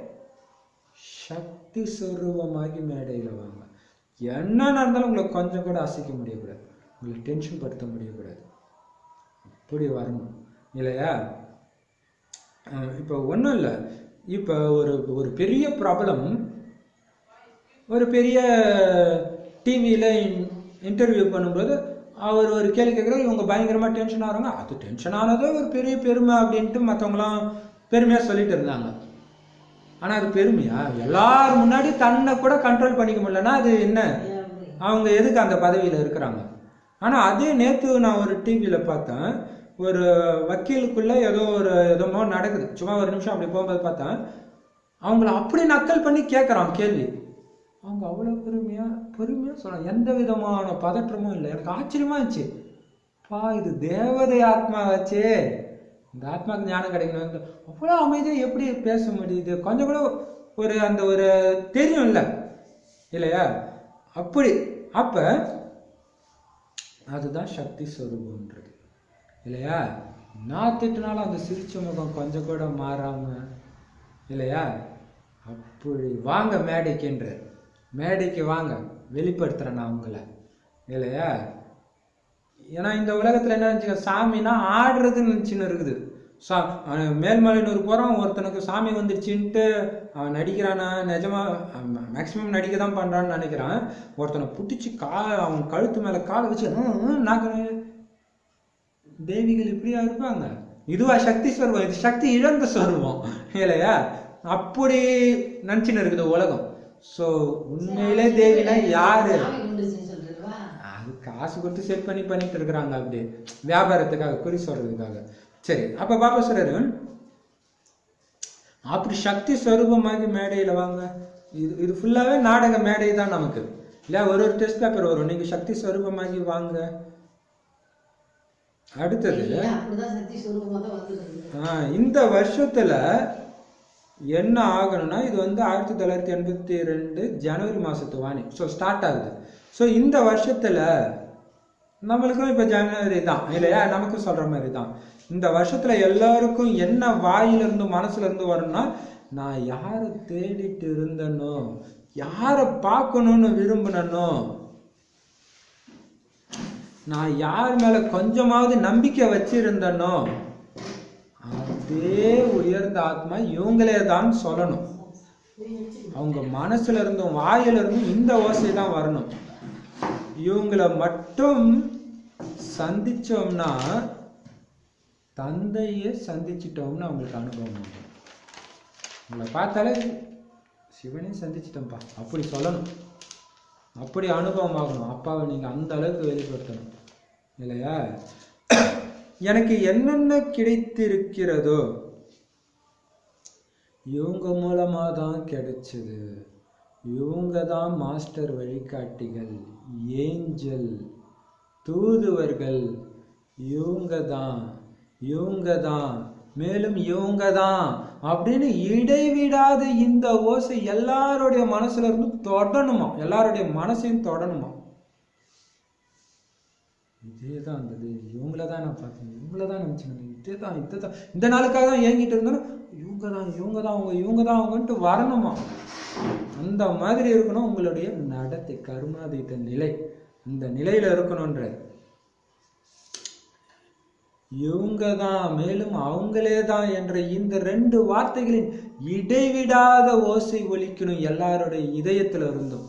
S1: சக்தி சொரூபமாகி மேடையில் வாங்க என்ன நடந்தாலும் உங்களை கொஞ்சம் கூட அசைக்க முடியக்கூடாது உங்களை டென்ஷன் படுத்த முடியக்கூடாது அப்படி வரணும் இல்லையா அஹ் இப்போ ஒன்றும் இல்லை இப்போ ஒரு ஒரு பெரிய ப்ராப்ளம் ஒரு பெரிய டிவியில் இன்டர்வியூ பண்ணும்போது அவர் ஒரு கேள்வி கேட்குறாரு இவங்க பயங்கரமாக டென்ஷன் ஆகிறாங்க அது டென்ஷன் ஆனதே ஒரு பெரிய பெருமை அப்படின்ட்டு மற்றவங்களாம் பெருமையாக சொல்லிட்டு இருந்தாங்க ஆனால் அது பெருமையா எல்லார் முன்னாடி தன்னை கூட கண்ட்ரோல் பண்ணிக்க முடியலன்னா அது என்ன அவங்க எதுக்கு அந்த பதவியில் இருக்கிறாங்க ஆனால் அதே நேற்று நான் ஒரு டிவியில் பார்த்தேன் ஒரு வக்கீலுக்குள்ள ஏதோ ஒரு எதோ நடக்குது சும்மா ஒரு நிமிஷம் அப்படி போகும்போது பார்த்தேன் அவங்கள அப்படி நக்கல் பண்ணி கேட்குறான் கேள்வி அவங்க அவ்வளோ பெருமையாக பெருமையாக சொல்கிறாங்க எந்த விதமான பதற்றமும் இல்லை எனக்கு ஆச்சரியமா இருந்துச்சு பா இது தேவதை ஆத்மாவாச்சே இந்த ஆத்மாவுக்கு ஞானம் கிடைக்கணும் அவ்வளோ அமைதியாக எப்படி பேச முடியுது கொஞ்சம் கூட ஒரு அந்த ஒரு தெரியும் இல்லை இல்லையா அப்படி அப்போ அதுதான் சக்தி ஸ்வரூபம்ன்றது இல்லையா நான் திட்டினாலும் அந்த சிரிச்ச முகம் கொஞ்சம் கூட மாறாம இல்லையா அப்படி வாங்க மேடைக்குன்ற மேடைக்கு வாங்க வெளிப்படுத்துறேன் நான் உங்களை இல்லையா ஏன்னா இந்த உலகத்துல என்ன நினச்சிக்க சாமினா ஆடுறதுன்னு நினச்சின்னு இருக்குது சா அவன் மேல்மலையனூர் போகிறான் ஒருத்தனுக்கு சாமி வந்துடுச்சின்ட்டு அவன் நடிக்கிறானா நிஜமா மேக்ஸிமம் நடிக்க தான் பண்ணுறான்னு நினைக்கிறான் ஒருத்தனை புட்டிச்சு கா அவன் கழுத்து மேலே காலை வச்சு "ஹம், ஹம், நாக்கு தேவிகள் இப்படியா இருப்பாங்க இதுவா சக்தி ஸ்வரூபம் இது சக்தி இழந்த ஸ்வரூபம் இல்லையா அப்படி நினச்சின்னு இருக்குது உலகம் ஸோ உண்மையிலே தேவினா யாரு
S2: சாமி வந்துருச்சுன்னு சொல்றீங்களா
S1: அது காசு கொடுத்து செட் பண்ணி பண்ணிட்டு இருக்கிறாங்க அப்படி வியாபாரத்துக்காக குறி சொல்றதுக்காக சரி அப்ப பாப்பா சொல்றாரு அப்படி சக்தி ஸ்வரூபமாகி மேடையில வாங்க இது இது ஃபுல்லாவே நாடக மேடை தான் நமக்கு இல்லையா ஒரு ஒரு டெஸ்ட் பேப்பர் வரும் நீங்க சக்தி ஸ்வரூபமாகி வாங்க அடுத்தது
S2: இல்ல, அப்படிதான் சக்தி சுரூபமா தான் வந்துருக்கு
S1: ஆ, இந்த வருஷத்துல என்ன ஆகணும்னா இது வந்து ஆயிரத்தி தொள்ளாயிரத்தி எண்பத்தி ரெண்டு ஜனவரி மாசத்து வாணி ஸோ ஸ்டார்ட் ஆகுது ஸோ இந்த வருஷத்துல நம்மளுக்கும் இப்போ ஜனவரி தான் இல்லையா நமக்கும் சொல்ற மாதிரி தான் இந்த வருஷத்துல எல்லாருக்கும் என்ன வாயில இருந்து மனசுல இருந்து வரும்னா நான் யாரை தேடிட்டு இருந்தனோ யாரை பார்க்கணும்னு விரும்பினனோ நான் யார் மேல கொஞ்சமாவது நம்பிக்கை வச்சிருந்தனோ அதே உயர்ந்த ஆத்மா இவங்களே தான் சொல்லணும் அவங்க மனசுல இருந்தும் வாயில இருந்தும் இந்த ஓசை தான் வரணும் இவங்கள மட்டும் சந்திச்சோம்னா தந்தையை சந்திச்சிட்டோம்னு அவங்களுக்கு அனுபவம் வரும் உங்களை பார்த்தாலே சிவனையும் சந்திச்சிட்டோம்ப்பா அப்படி சொல்லணும் அப்படி அனுபவம் ஆகணும் அப்பாவை நீங்கள் அந்த அளவுக்கு வெளிப்படுத்தணும் இல்லையா எனக்கு என்னென்ன கிடைத்திருக்கிறதோ இவங்க மூலமாக தான் கிடைச்சது இவங்க தான் மாஸ்டர் வழிகாட்டிகள் ஏஞ்சல் தூதுவர்கள் இவங்க தான் இவங்க தான் மேலும் இவங்க தான் அப்படின்னு இடைவிடாத இந்த ஓசை எல்லாருடைய மனசுல இருந்து தொடணுமா எல்லாருடைய மனசையும் தொடணுமா இதே தான் அந்த இவங்கள தான் நான் பார்த்தேன் இவங்கள தான் நினச்சேன் இதே தான் இதே தான் இந்த நாளுக்காக தான் ஏங்கிட்டு இருந்தேன்னா இவங்க தான் இவங்க தான் அவங்க இவங்க தான் அவங்கன்ட்டு வரணுமா அந்த மாதிரி இருக்கணும் உங்களுடைய நடத்தை கர்மாதீத்த நிலை இந்த நிலையில இருக்கணுன்ற இவங்க தான் மேலும் அவங்களே தான் என்ற இந்த ரெண்டு வார்த்தைகளின் இடைவிடாத ஓசை ஒலிக்கணும் எல்லாருடைய இதயத்துல இருந்தும்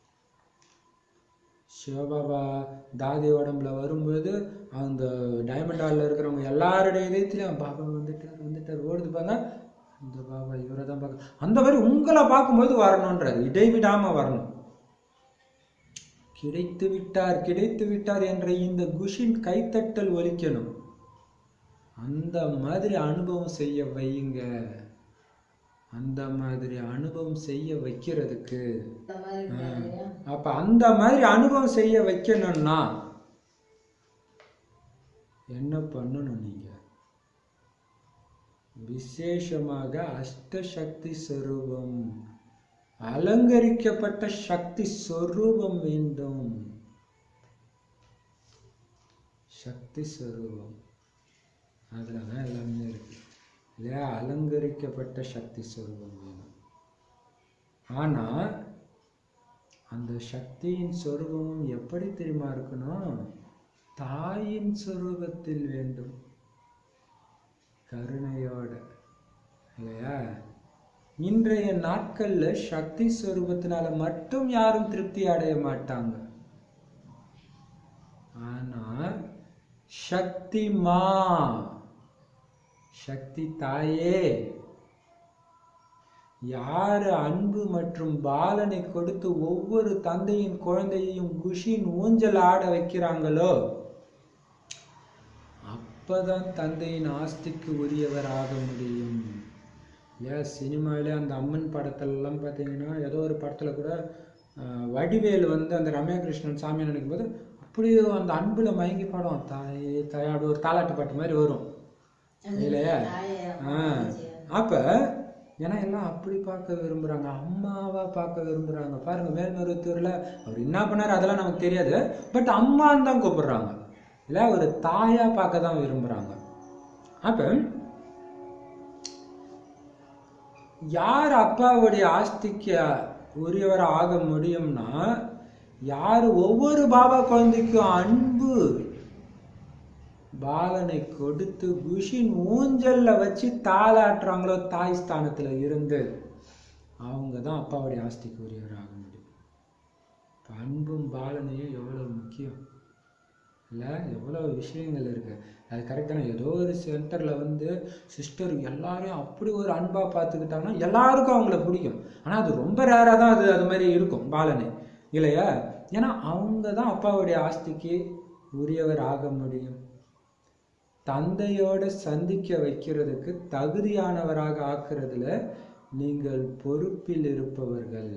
S1: சிவபாபா தாதி உடம்புல வரும்போது அந்த டைமண்ட் ஹாலில் இருக்கிறவங்க எல்லாருடைய இதயத்திலையும் பாபா வந்துட்டார் வந்துட்டார் ஓடுது பாங்க இந்த பாபா இவரை தான் பார்க்க அந்த மாதிரி உங்களை பார்க்கும்போது வரணுன்றார் இடைவிடாம வரணும் கிடைத்து விட்டார் கிடைத்து விட்டார் என்ற இந்த குஷின் கைத்தட்டல் ஒலிக்கணும் அந்த மாதிரி அனுபவம் செய்ய வையுங்க அந்த மாதிரி அனுபவம் செய்ய வைக்கிறதுக்கு
S2: இந்த மாதிரி இல்லையா?
S1: அப்ப அந்த மாதிரி அனுபவம் செய்ய வைக்கணும்னா என்ன பண்ணணும் நீங்க விசேஷமாக அஷ்டசக்தி சொரூபம் அலங்கரிக்கப்பட்ட சக்தி சொரூபம் வேண்டும் சக்தி சொரூபம் அதுல தான் எல்லாமே இருக்கு இல்லையா அலங்கரிக்கப்பட்ட சக்தி சொரூபம் வேணும் ஆனா அந்த சக்தியின் சொரூபமும் எப்படி தெரியுமா இருக்கணும் தாயின் சொரூபத்தில் வேண்டும் கருணையோட இல்லையா இன்றைய நாட்கள்ல சக்தி சொரூபத்தினால மட்டும் யாரும் திருப்தி அடைய மாட்டாங்க ஆனா சக்தி மா சக்தி தாயே யாரு அன்பு மற்றும் பாலனை கொடுத்து ஒவ்வொரு தந்தையின் குழந்தையையும் குஷின் ஊஞ்சல் ஆட வைக்கிறாங்களோ அப்பதான் தந்தையின் ஆஸ்திக்கு உரியவர் ஆக முடியும் ஏன் சினிமாவிலே அந்த அம்மன் படத்துலலாம் பார்த்தீங்கன்னா ஏதோ ஒரு படத்துல கூட ஆஹ், வடிவேலு வந்து அந்த ரம்யா கிருஷ்ணன் சாமி நினைக்கும் போது அப்படியே அந்த அன்புல மயங்கி பாடும் தாயே தாயாடு ஒரு தாலாட்டு பாட்டு மாதிரி வரும் இல்லையா
S2: தாயை
S1: ஆ அப்ப ஏன்னா எல்லாம் அப்படி பார்க்க விரும்புறாங்க அம்மாவா பார்க்க விரும்புறாங்க பாருங்க மேல்மருவத்தூர்ல அவர் என்ன பண்ணாரு அதெல்லாம் நமக்கு தெரியாது பட் அம்மான்னு தான் கூப்பிடுறாங்க இல்ல ஒரு தாயா பார்க்க தான் விரும்புறாங்க அப்ப யார் அப்பாவுடைய ஆஸ்திக்கு உரியவர் ஆக முடியும்னா யார் ஒவ்வொரு பாபா குழந்தைக்கும் அன்பு பாலனை கொடுத்து குஷின் ஊஞ்சல்ல வச்சு தாளாட்டுறாங்களோ தாய் ஸ்தானத்துல இருந்து அவங்க தான் அப்பாவுடைய ஆஸ்திக்கு உரியவர் ஆக முடியும் இப்ப அன்பும் பாலனையும் எவ்வளவு முக்கியம் இல்லை எவ்வளோ விஷயங்கள் இருக்கு அது கரெக்டான ஏதோ ஒரு சென்டர்ல வந்து சிஸ்டர் எல்லாரையும் அப்படி ஒரு அன்பா பார்த்துக்கிட்டாங்கன்னா எல்லாருக்கும் அவங்கள பிடிக்கும் ஆனா அது ரொம்ப ரேராக தான் அது அது மாதிரி இருக்கும் பாலனை இல்லையா ஏன்னா அவங்க தான் அப்பாவுடைய ஆஸ்திக்கு உரியவர் ஆக முடியும் தந்தையோட சந்திக்க வைக்கிறதுக்கு தகுதியானவராக ஆக்குறதுல நீங்கள் பொறுப்பில் இருப்பவர்கள்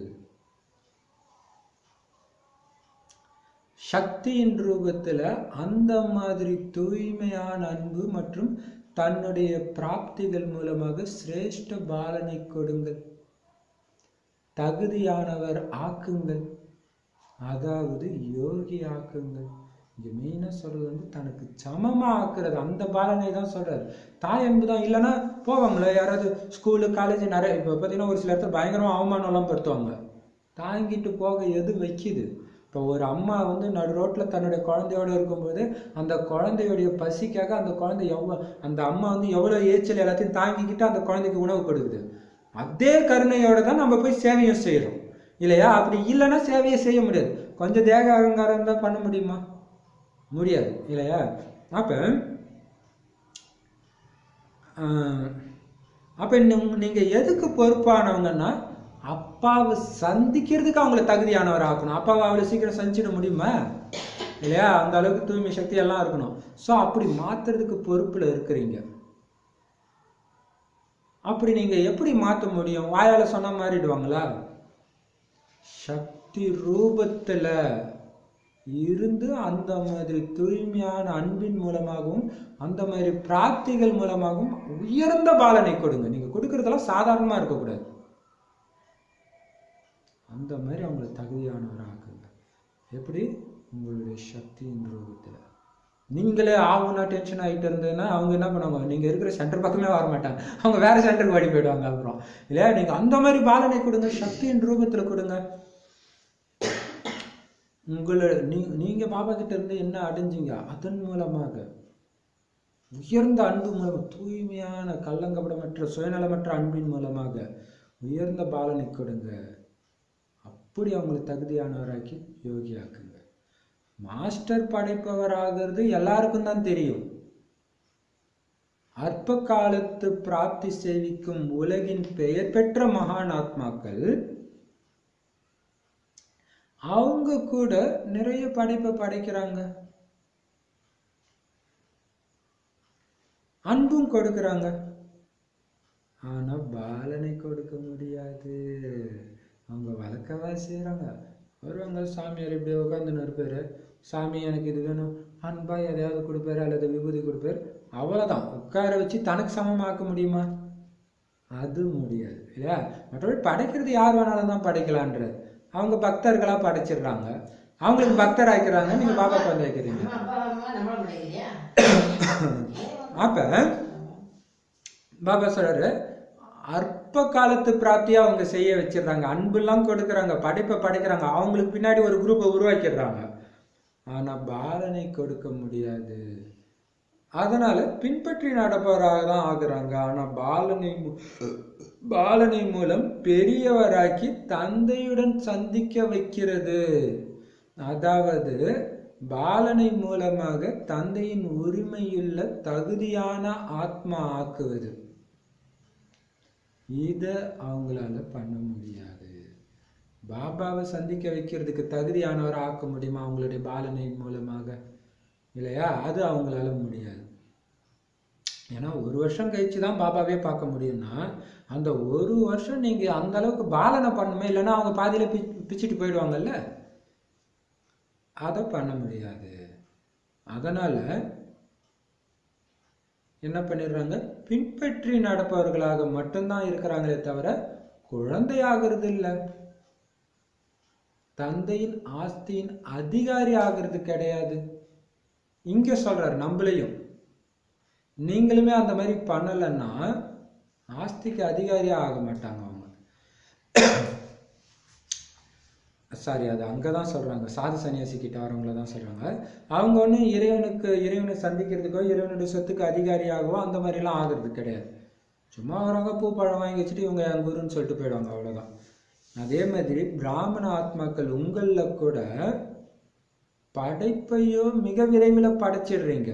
S1: சக்தியின் ரூபத்துல அந்த மாதிரி தூய்மையான அன்பு மற்றும் தன்னுடைய பிராப்திகள் மூலமாக சிரேஷ்ட பாலனை கொடுங்கள் தகுதியானவர் ஆக்குங்கள் அதாவது யோகி ஆக்குங்கள் இங்க மெயினா சொல்றது வந்து தனக்கு சமமா ஆக்குறது அந்த பாலனை தான் சொல்றாரு தாய் அன்பு தான் இல்லைன்னா போவாங்களே யாராவது ஸ்கூலு காலேஜ் நிறைய இப்போ பார்த்தீங்கன்னா ஒரு சில இடத்துல பயங்கரமா அவமானம்லாம் படுத்துவாங்க தாங்கிட்டு போக எது வைக்குது இப்போ ஒரு அம்மா வந்து நடு ரோட்ல தன்னுடைய குழந்தையோட இருக்கும்போது அந்த குழந்தையுடைய பசிக்காக அந்த குழந்தை எவ்வளோ அந்த அம்மா வந்து எவ்வளோ ஏச்சல் எல்லாத்தையும் தாங்கிக்கிட்டு அந்த குழந்தைக்கு உணவு கொடுக்குது அதே கருணையோட தான் நம்ம போய் சேவையும் செய்கிறோம் இல்லையா அப்படி இல்லைன்னா சேவையை செய்ய முடியாது கொஞ்சம் தேக அகங்காரம் இருந்தால் பண்ண முடியுமா முடியாது இல்லையா அப்போ ஆஹ், அப்ப நீங்க- நீங்க எதுக்கு பொறுப்பானவங்கன்னா அப்பாவை சந்திக்கிறதுக்கு அவங்கள தகுதியானவர் ஆக்கணும் அப்பாவை அவ்வளவு சீக்கிரம் சந்திச்சிட முடியுமா இல்லையா அந்த அளவுக்கு தூய்மை சக்தி எல்லாம் இருக்கணும் ஸோ அப்படி மாத்துறதுக்கு பொறுப்புல இருக்கிறீங்க அப்படி நீங்க எப்படி மாத்த முடியும் வாயால சொன்னா மாறிடுவாங்களா சக்தி ரூபத்துல இருந்து அந்த மாதிரி தூய்மையான அன்பின் மூலமாகவும் அந்த மாதிரி பிராப்திகள் மூலமாகவும் உயர்ந்த பாலனை கொடுங்க நீங்க கொடுக்கறதெல்லாம் சாதாரணமா இருக்கக்கூடாது அந்த மாதிரி அவங்களை தகுதியானவராக்குங்க எப்படி உங்களுடைய சக்தியின் ரூபத்துல நீங்களே ஆகுனா டென்ஷன் ஆகிட்டு இருந்ததுன்னா அவங்க என்ன பண்ணுவாங்க நீங்க இருக்கிற சென்டர் பக்கமே வர மாட்டாங்க அவங்க வேற சென்டருக்கு ஓடி போயிடுவாங்க அப்புறம் இல்லையா நீங்க அந்த மாதிரி பாலனை கொடுங்க சக்தியின் ரூபத்துல கொடுங்க உங்களை நீ நீங்க பாபா கிட்ட இருந்து என்ன அடைஞ்சீங்க அதன் மூலமாக உயர்ந்த அன்பு மூலமாக தூய்மையான கள்ளங்கபடமற்ற சுயநலமற்ற அன்பின் மூலமாக உயர்ந்த பாலனை கொடுங்க அப்படி அவங்களை தகுதியானவராக்கி யோகியாக்குங்க மாஸ்டர் படைப்பவராகிறது எல்லாருக்கும் தான் தெரியும் அற்ப காலத்து பிராப்தி சேவிக்கும் உலகின் பெயர் பெற்ற மகான் ஆத்மாக்கள் அவங்க கூட நிறைய படைப்பை படைக்கிறாங்க அன்பும் கொடுக்கறாங்க ஆனா பாலனை கொடுக்க முடியாது அவங்க வளர்க்கவா செய்றாங்க வருவாங்க சாமியார் இப்படி உட்காந்துன்னு இருப்பாரு சாமி எனக்கு இது வேணும் அன்பா எதையாவது கொடுப்பாரு அல்லது விபூதி கொடுப்பாரு அவ்வளவுதான் உட்கார வச்சு தனக்கு சமமாக்க முடியுமா அது முடியாது இல்லையா மற்றபடி படைக்கிறது யார் வேணாலும் தான் படைக்கலான்றது அவங்க பக்தர்களா படைச்சிடுறாங்க அவங்களுக்கு பக்தர் ஆக்கிறாங்க நீங்க பாபா வந்து ஆக்கிறீங்க
S2: நம்ம அப்பா அம்மா நம்மள படைக்கலையா
S1: அப்ப பாபா சொல்றாரு அற்ப காலத்து பிராப்தியா அவங்க செய்ய வச்சிடுறாங்க அன்பெல்லாம் கொடுக்கறாங்க படைப்பை படைக்கிறாங்க அவங்களுக்கு பின்னாடி ஒரு குரூப்பை உருவாக்கிடுறாங்க ஆனா பாலனை கொடுக்க முடியாது அதனால பின்பற்றி நடப்பவராக தான் ஆகுறாங்க ஆனா பாலனை மூ- பாலனை மூலம் பெரியவராக்கி தந்தையுடன் சந்திக்க வைக்கிறது அதாவது பாலனை மூலமாக தந்தையின் உரிமையுள்ள தகுதியான ஆத்மா ஆக்குவது இத அவங்களால பண்ண முடியாது பாபாவை சந்திக்க வைக்கிறதுக்கு தகுதியானவரை ஆக்க முடியுமா அவங்களுடைய பாலனையின் மூலமாக இல்லையா அது அவங்களால முடியாது ஏன்னா ஒரு வருஷம் கழிச்சு தான் பாபாவே பார்க்க முடியும்னா அந்த ஒரு வருஷம் நீங்க அந்த அளவுக்கு பாலனை பண்ணுமே இல்லைன்னா அவங்க பாதியில பி பிச்சுட்டு போயிடுவாங்கல்ல அதை பண்ண முடியாது அதனால என்ன பண்ணிடுறாங்க பின்பற்றி நடப்பவர்களாக மட்டும்தான் இருக்கிறாங்களே தவிர குழந்தையாகிறது இல்லை தந்தையின் ஆஸ்தியின் அதிகாரி ஆகிறது கிடையாது இங்க சொல்றாரு நம்மளையும் நீங்களுமே அந்த மாதிரி பண்ணலைன்னா ஆஸ்திக்கு அதிகாரியா ஆக மாட்டாங்க அவங்க சாரி அது அங்கதான் சொல்றாங்க சாது சன்னியாசி கிட்ட வரவங்கள தான் சொல்றாங்க அவங்க ஒன்றும் இறைவனுக்கு இறைவனை சந்திக்கிறதுக்கோ இறைவனுடைய சொத்துக்கு அதிகாரியாகவோ அந்த மாதிரிலாம் ஆகிறது கிடையாது சும்மா வரவங்க பூ பழம் வாங்கி வச்சுட்டு இவங்க என் குருன்னு சொல்லிட்டு போயிடுவாங்க அவ்வளவுதான் அதே மாதிரி பிராமண ஆத்மாக்கள் உங்கள்ல கூட படைப்பையோ மிக விரைவில் படைச்சிடுறீங்க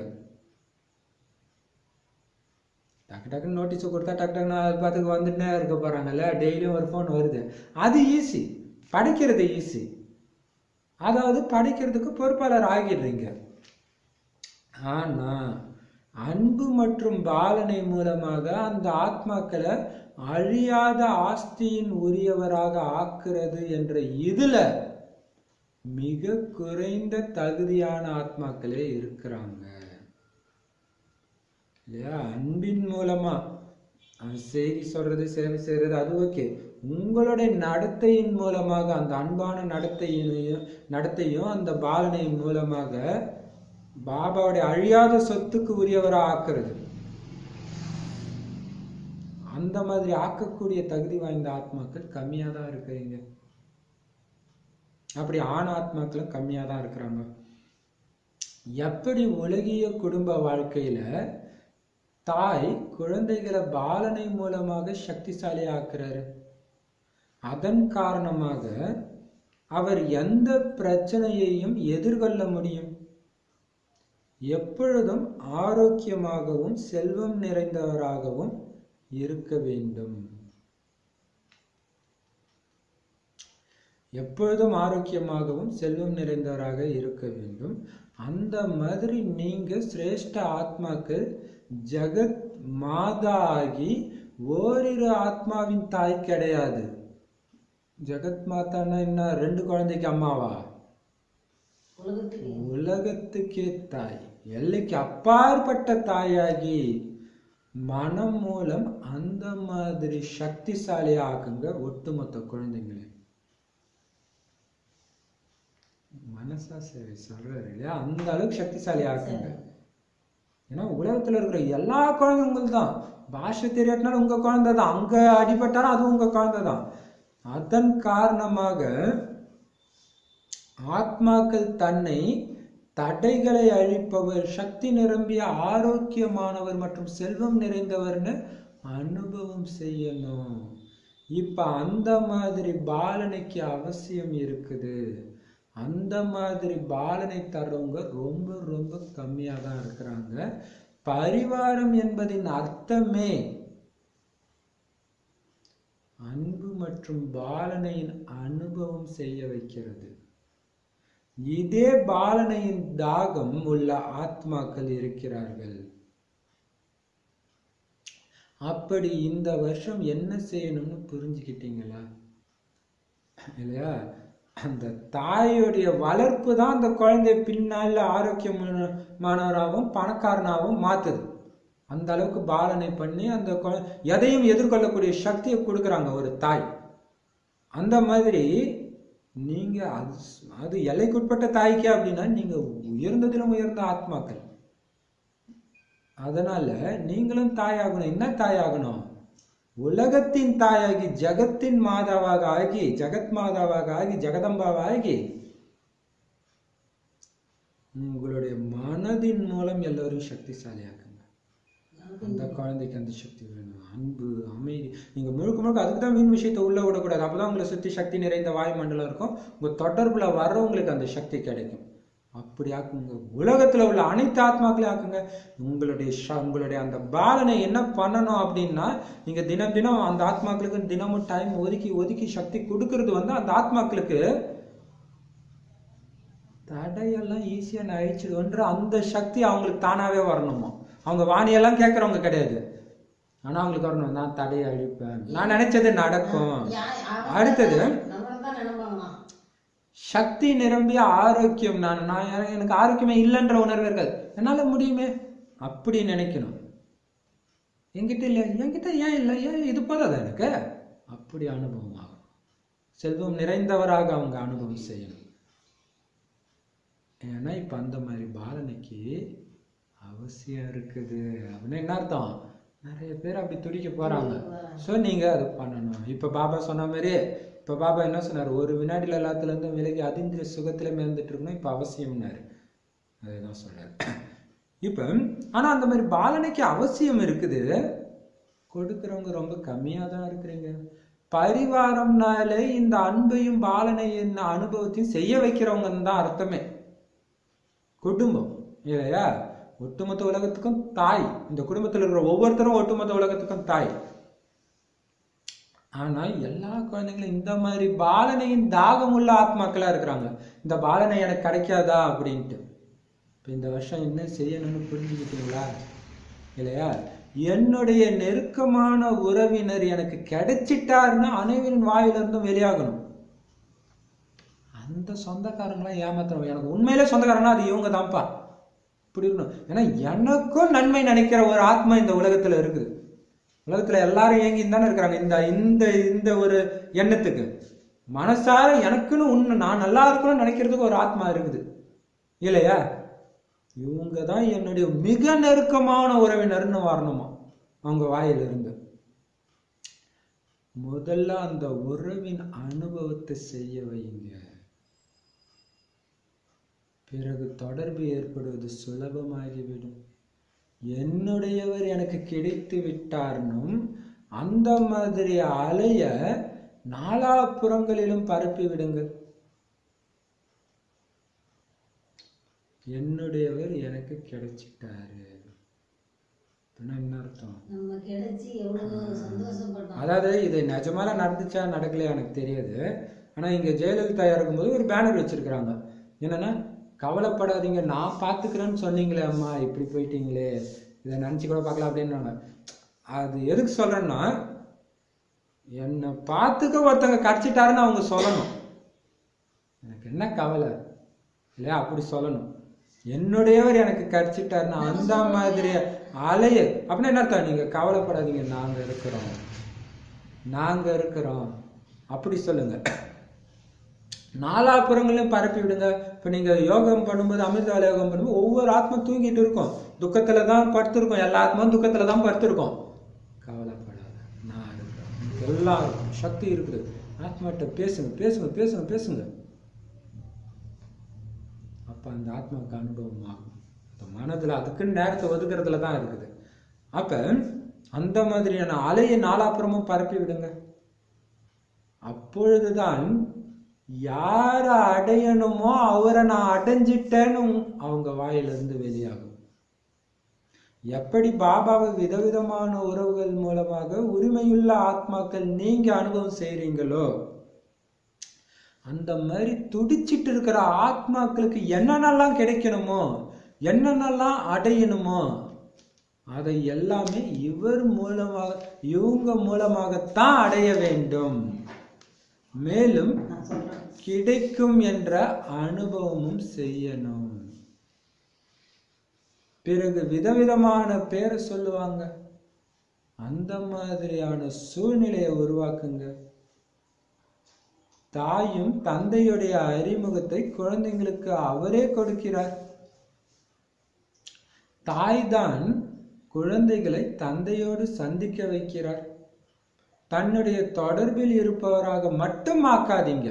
S1: டக்கு டக்குன்னு நோட்டீஸ் கொடுத்தா டக்கு டக்குன்னு அது பார்த்துக்கு வந்துட்டே இருக்க போறாங்கல்ல டெய்லியும் ஒரு ஃபோன் வருது அது ஈஸி படிக்கிறது ஈஸி அதாவது படிக்கிறதுக்கு பொறுப்பாளர் ஆகிடுறீங்க ஆனா அன்பு மற்றும் பாலனை மூலமாக அந்த ஆத்மாக்களை அழியாத ஆஸ்தியின் உரியவராக ஆக்குறது என்ற இதுல மிக குறைந்த தகுதியான ஆத்மாக்களே இருக்கிறாங்க இல்லையா அன்பின் மூலமா அது செய்தி சொல்றது சேவை செய்யறது அது ஓகே உங்களுடைய நடத்தையின் மூலமாக அந்த அன்பான நடத்தையினையும் நடத்தையும் அந்த பாலனையின் மூலமாக பாபாவுடைய அழியாத சொத்துக்கு உரியவரா ஆக்குறது அந்த மாதிரி ஆக்கக்கூடிய தகுதி வாய்ந்த ஆத்மாக்கள் கம்மியா தான் இருக்கிறீங்க அப்படி ஆண் ஆத்மாக்களும் கம்மியா தான் இருக்கிறாங்க எப்படி உலகிய குடும்ப வாழ்க்கையில தாய் குழந்தைகளை பாலனை மூலமாக சக்திசாலி ஆக்குறாரு அதன் காரணமாக அவர் எந்த பிரச்சனையையும் எதிர்கொள்ள முடியும் எப்பொழுதும் ஆரோக்கியமாகவும் செல்வம் நிறைந்தவராகவும் இருக்க வேண்டும் எப்பொழுதும் ஆரோக்கியமாகவும் செல்வம் நிறைந்தவராக இருக்க வேண்டும் அந்த மாதிரி நீங்க சிரேஷ்ட ஆத்மாக்கள் ஜெகத் மாதா ஆகி ஓரிரு ஆத்மாவின் தாய் கிடையாது ஜெகத் மாதான்னா என்ன ரெண்டு குழந்தைக்கு அம்மாவா
S2: உலகத்துக்கு
S1: உலகத்துக்கே தாய் எல்லைக்கு அப்பாற்பட்ட தாயாகி மனம் மூலம் அந்த மாதிரி சக்திசாலி ஆக்குங்க ஒட்டுமொத்த குழந்தைங்களே மனசா சரி சொல்றாரு இல்லையா அந்த அளவுக்கு சக்திசாலி ஆக்குங்க ஏன்னா உலகத்துல இருக்கிற எல்லா குழந்தையும் உங்களுது தான் பாஷை தெரியாட்டினாலும் உங்க குழந்தை தான் அங்க அடிபட்டாலும் அது உங்க குழந்தை தான் அதன் காரணமாக ஆத்மாக்கள் தன்னை தடைகளை அழிப்பவர் சக்தி நிரம்பிய ஆரோக்கியமானவர் மற்றும் செல்வம் நிறைந்தவர்னு அனுபவம் செய்யணும் இப்ப அந்த மாதிரி பாலனைக்கு அவசியம் இருக்குது அந்த மாதிரி பாலனை தர்றவங்க ரொம்ப ரொம்ப கம்மியா தான் இருக்கிறாங்க பரிவாரம் என்பதின் அர்த்தமே அன்பு மற்றும் பாலனையின் அனுபவம் செய்ய வைக்கிறது இதே பாலனையின் தாகம் உள்ள ஆத்மாக்கள் இருக்கிறார்கள் அப்படி இந்த வருஷம் என்ன செய்யணும்னு புரிஞ்சுக்கிட்டீங்களா இல்லையா அந்த தாயுடைய வளர்ப்பு தான் அந்த குழந்தைய பின்னால ஆரோக்கியமானவராகவும் பணக்காரனாகவும் மாத்துது அந்த அளவுக்கு பாலனை பண்ணி அந்த குழ- எதையும் எதிர்கொள்ளக்கூடிய சக்தியை கொடுக்குறாங்க ஒரு தாய் அந்த மாதிரி நீங்க அது அது எல்லைக்குட்பட்ட தாய்க்கு அப்படின்னா நீங்க உயர்ந்ததிலும் உயர்ந்த ஆத்மாக்கள் அதனால நீங்களும் தாயாகணும் என்ன தாயாகணும் உலகத்தின் தாயாகி ஜகத்தின் மாதாவாக ஆகி ஜகத் மாதாவாக ஆகி ஜெகதம்பாவாக ஆகி உங்களுடைய மனதின் மூலம் எல்லோரும் சக்திசாலியாக்குங்க அந்த குழந்தைக்கு அந்த சக்தி வேணும் அன்பு அமைதி நீங்க முழுக்க முழுக்க அதுக்கு தான் வீண் விஷயத்தை உள்ள விடக்கூடாது அப்பதான் உங்களை சுத்தி சக்தி நிறைந்த வாயுமண்டலம் இருக்கும் உங்க தொடர்புல வர்றவங்களுக்கு அந்த சக்தி கிடைக்கும் அப்படி ஆக்குங்க உலகத்துல உள்ள அனைத்து ஆத்மாக்களையும் ஆக்குங்க உங்களுடைய ச- உங்களுடைய அந்த பாலனை என்ன பண்ணணும் அப்படின்னா நீங்க தினம் தினம் அந்த ஆத்மாக்களுக்கு தினமும் டைம் ஒதுக்கி ஒதுக்கி சக்தி கொடுக்கறது வந்து அந்த ஆத்மாக்களுக்கு தடையெல்லாம் ஈஸியா அழிச்சிடுன்ற அந்த சக்தி அவங்களுக்கு தானாவே வரணுமா அவங்க வாணியெல்லாம் கேட்கறவங்க கிடையாது ஆனா அவங்களுக்கு வரணும் நான் தடையை அழிப்பேன் நான் நினைச்சது நடக்கும்
S2: யா- அவங்க
S1: அடுத்தது
S2: நம்மளை தான் நினைப்பாங்களாம்
S1: சக்தி நிரம்பிய ஆரோக்கியம் நான் நான் யாரும் எனக்கு ஆரோக்கியமே இல்லைன்ற உணர்வு இருக்காது என்னால முடியுமே அப்படி நினைக்கணும் என்கிட்ட இல்லை என்கிட்ட ஏன் இல்லை ஏன் இது போதாதா எனக்கு அப்படி அனுபவம் ஆகும் செல்வம் நிறைந்தவராக அவங்க அனுபவம் செய்யணும் ஏன்னா இப்ப அந்த மாதிரி பாலனைக்கு அவசியம் இருக்குது அப்படின்னு என்ன அர்த்தம் நிறைய பேர் அப்படி துடிக்க போறாங்க ஸோ நீங்க அது பண்ணணும் இப்ப பாபா சொன்ன மாதிரி இப்ப பாபா என்ன சொன்னார் ஒரு வினாடியில் எல்லாத்துல இருந்தும் விலகி அதிந்திர சுகத்துல மேந்துட்டு இருக்கணும் இப்ப அவசியம்னாரு அதுதான் சொல்றாரு இப்ப ஆனா அந்த மாதிரி பாலனைக்கு அவசியம் இருக்குது கொடுக்கறவங்க ரொம்ப கம்மியா தான் இருக்கிறீங்க பரிவாரம்னாலே இந்த அன்பையும் பாலனையின் அனுபவத்தையும் செய்ய வைக்கிறவங்கன்னு தான் அர்த்தமே குடும்பம் இல்லையா ஒட்டுமொத்த உலகத்துக்கும் தாய் இந்த குடும்பத்தில் இருக்கிற ஒவ்வொருத்தரும் ஒட்டுமொத்த உலகத்துக்கும் தாய் ஆனா எல்லா குழந்தைங்களும் இந்த மாதிரி பாலனையின் தாகம் உள்ள ஆத்மாக்களா இருக்கிறாங்க இந்த பாலனை எனக்கு கிடைக்காதா அப்படின்ட்டு இப்ப இந்த வருஷம் என்ன செய்யணும்னு புரிஞ்சுக்கிட்டீங்களா இல்லையா என்னுடைய நெருக்கமான உறவினர் எனக்கு கிடைச்சிட்டாருன்னா அனைவரின் வாயிலிருந்தும் வெளியாகணும் அந்த சொந்தக்காரங்களாம் ஏமாத்தணும் எனக்கு உண்மையிலே சொந்தக்காரனா அது இவங்க தான்ப்பா இப்படி இருக்கணும் ஏன்னா எனக்கும் நன்மை நினைக்கிற ஒரு ஆத்மா இந்த உலகத்துல இருக்குது உலகத்துல எல்லாரும் ஏங்கி தானே இருக்கிறாங்க இந்த இந்த இந்த ஒரு எண்ணத்துக்கு மனசார எனக்குன்னு உண்மை நான் நல்லா இருக்கணும்னு நினைக்கிறதுக்கு ஒரு ஆத்மா இருக்குது இல்லையா இவங்க தான் என்னுடைய மிக நெருக்கமான உறவினர்னு வரணுமா அவங்க வாயிலிருந்து முதல்ல அந்த உறவின் அனுபவத்தை செய்ய வைங்க பிறகு தொடர்பு ஏற்படுவது சுலபமாகிவிடும் என்னுடையவர் எனக்கு கிடைத்து விட்டார்னும் அந்த மாதிரி அலைய நாலாபுறங்களிலும் பரப்பி விடுங்கள் என்னுடையவர் எனக்கு கிடைச்சிட்டாரு அப்படின்னா என்ன அர்த்தம்
S2: நம்ம கிடைச்சி எவ்வளவு சந்தோஷப்பட்டோம்
S1: அதாவது இது நிஜமால நடந்துச்சா நடக்கலையா எனக்கு தெரியாது ஆனால் இங்கே ஜெயலலிதா இருக்கும்போது ஒரு பேனர் வச்சிருக்கிறாங்க என்னன்னா கவலைப்படாதீங்க நான் பார்த்துக்கிறேன்னு சொன்னீங்களே அம்மா இப்படி போயிட்டீங்களே இதை நினச்சி கூட பார்க்கலாம் அப்படின்னாங்க அது எதுக்கு சொல்கிறேன்னா என்னை பார்த்துக்க ஒருத்தங்க கடிச்சிட்டாருன்னு அவங்க சொல்லணும் எனக்கு என்ன கவலை இல்லையா அப்படி சொல்லணும் என்னுடையவர் எனக்கு கடிச்சிட்டாருன்னா அந்த மாதிரி அலைய அப்படின்னா என்ன அர்த்தம் நீங்க கவலைப்படாதீங்க நாங்க இருக்கிறோம் நாங்க இருக்கிறோம் அப்படி சொல்லுங்க நாலாபுறங்களையும் பரப்பி விடுங்க இப்போ நீங்க யோகம் பண்ணும்போது அமிர்தால யோகம் பண்ணும்போது ஒவ்வொரு ஆத்மா தூங்கிட்டு இருக்கும் துக்கத்துல தான் படுத்திருக்கோம் எல்லா ஆத்மாவும் துக்கத்துல தான் படுத்திருக்கோம் கவலைப்படாத நான் இருக்கிறேன் உங்களுக்கு எல்லாம் இருக்கும் சக்தி இருக்குது ஆத்மாட்ட பேசுங்க பேசுங்க பேசுங்க பேசுங்க அப்போ அந்த ஆத்மாவுக்கு அனுபவம் ஆகும் அந்த மனதில் அதுக்குன்னு நேரத்தை ஒதுக்குறதுல தான் இருக்குது அப்போ அந்த மாதிரியான அலையை நாலாப்புறமும் பரப்பி விடுங்க அப்பொழுதுதான் யாரை அடையணுமோ அவரை நான் அடைஞ்சிட்டேன்னு அவங்க வாயிலிருந்து வெளியாகும் எப்படி பாபாவை விதவிதமான உறவுகள் மூலமாக உரிமையுள்ள ஆத்மாக்கள் நீங்க அனுபவம் செய்றீங்களோ அந்த மாதிரி துடிச்சிட்டு இருக்கிற ஆத்மாக்களுக்கு என்னென்னலாம் கிடைக்கணுமோ என்னென்னலாம் அடையணுமோ அதை எல்லாமே இவர் மூலமாக இவங்க மூலமாகத்தான் அடைய வேண்டும் மேலும்
S2: நான் சொல்றேன்
S1: கிடைக்கும் என்ற அனுபவமும் செய்யணும் பிறகு விதவிதமான பேரை சொல்லுவாங்க அந்த மாதிரியான சூழ்நிலையை உருவாக்குங்க தாயும் தந்தையுடைய அறிமுகத்தை குழந்தைங்களுக்கு அவரே கொடுக்கிறார் தாய்தான் குழந்தைகளை தந்தையோடு சந்திக்க வைக்கிறார் தன்னுடைய தொடர்பில் இருப்பவராக மட்டும் ஆக்காதீங்க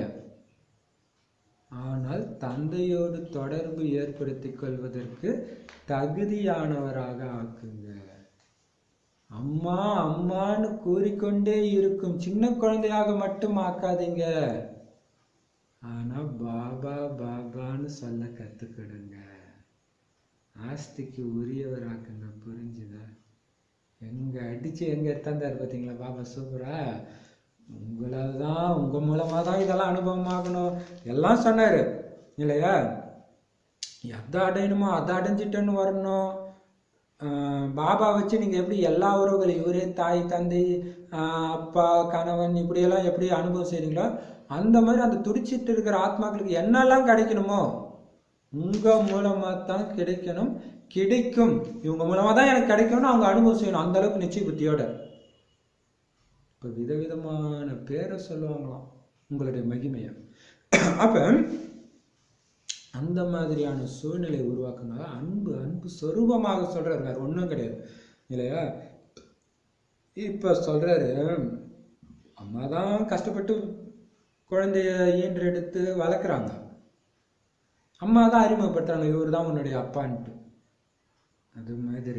S1: ஆனால் தந்தையோடு தொடர்பு ஏற்படுத்திக் கொள்வதற்கு தகுதியானவராக ஆக்குங்க அம்மா அம்மான்னு கூறிக்கொண்டே இருக்கும் சின்ன குழந்தையாக மட்டும் ஆக்காதீங்க ஆனா பாபா பாபான்னு சொல்ல கத்துக்கிடுங்க ஆஸ்திக்கு உரியவராக்குங்க புரிஞ்சுதா எங்க அடிச்சு எங்க எடுத்தாந்தாரு பார்த்தீங்களா பாபா சூப்பரா உங்களால் தான் உங்க மூலமா தான் இதெல்லாம் அனுபவமாகணும் எல்லாம் சொன்னாரு இல்லையா எதை அடையணுமோ அதை அடைஞ்சிட்டேன்னு வரணும் ஆஹ் பாபா வச்சு நீங்க எப்படி எல்லா உறவுகளையும் இவரே தாய் தந்தை ஆஹ் அப்பா கணவன் இப்படியெல்லாம் எப்படி அனுபவம் செய்றீங்களோ அந்த மாதிரி அந்த துடிச்சிட்டு இருக்கிற ஆத்மாக்களுக்கு என்னெல்லாம் கிடைக்கணுமோ உங்க மூலமா தான் கிடைக்கணும் கிடைக்கும் இவங்க மூலமா தான் எனக்கு கிடைக்கும்னு அவங்க அனுபவம் செய்யணும் அந்த அளவுக்கு நிச்சய புத்தியோட இப்ப விதவிதமான பேரை சொல்லுவாங்களாம் உங்களுடைய மகிமையை அப்ப அந்த மாதிரியான சூழ்நிலை உருவாக்குங்க அன்பு அன்பு சொரூபமாக சொல்றாரு வேற ஒண்ணும் கிடையாது இல்லையா இப்ப சொல்றாரு அம்மா தான் கஷ்டப்பட்டு குழந்தைய ஈன்றெடுத்து வளர்க்குறாங்க அம்மா தான் அறிமுகப்படுத்துறாங்க இவர் தான் உன்னுடைய அப்பான்ட்டு அது மாதிரி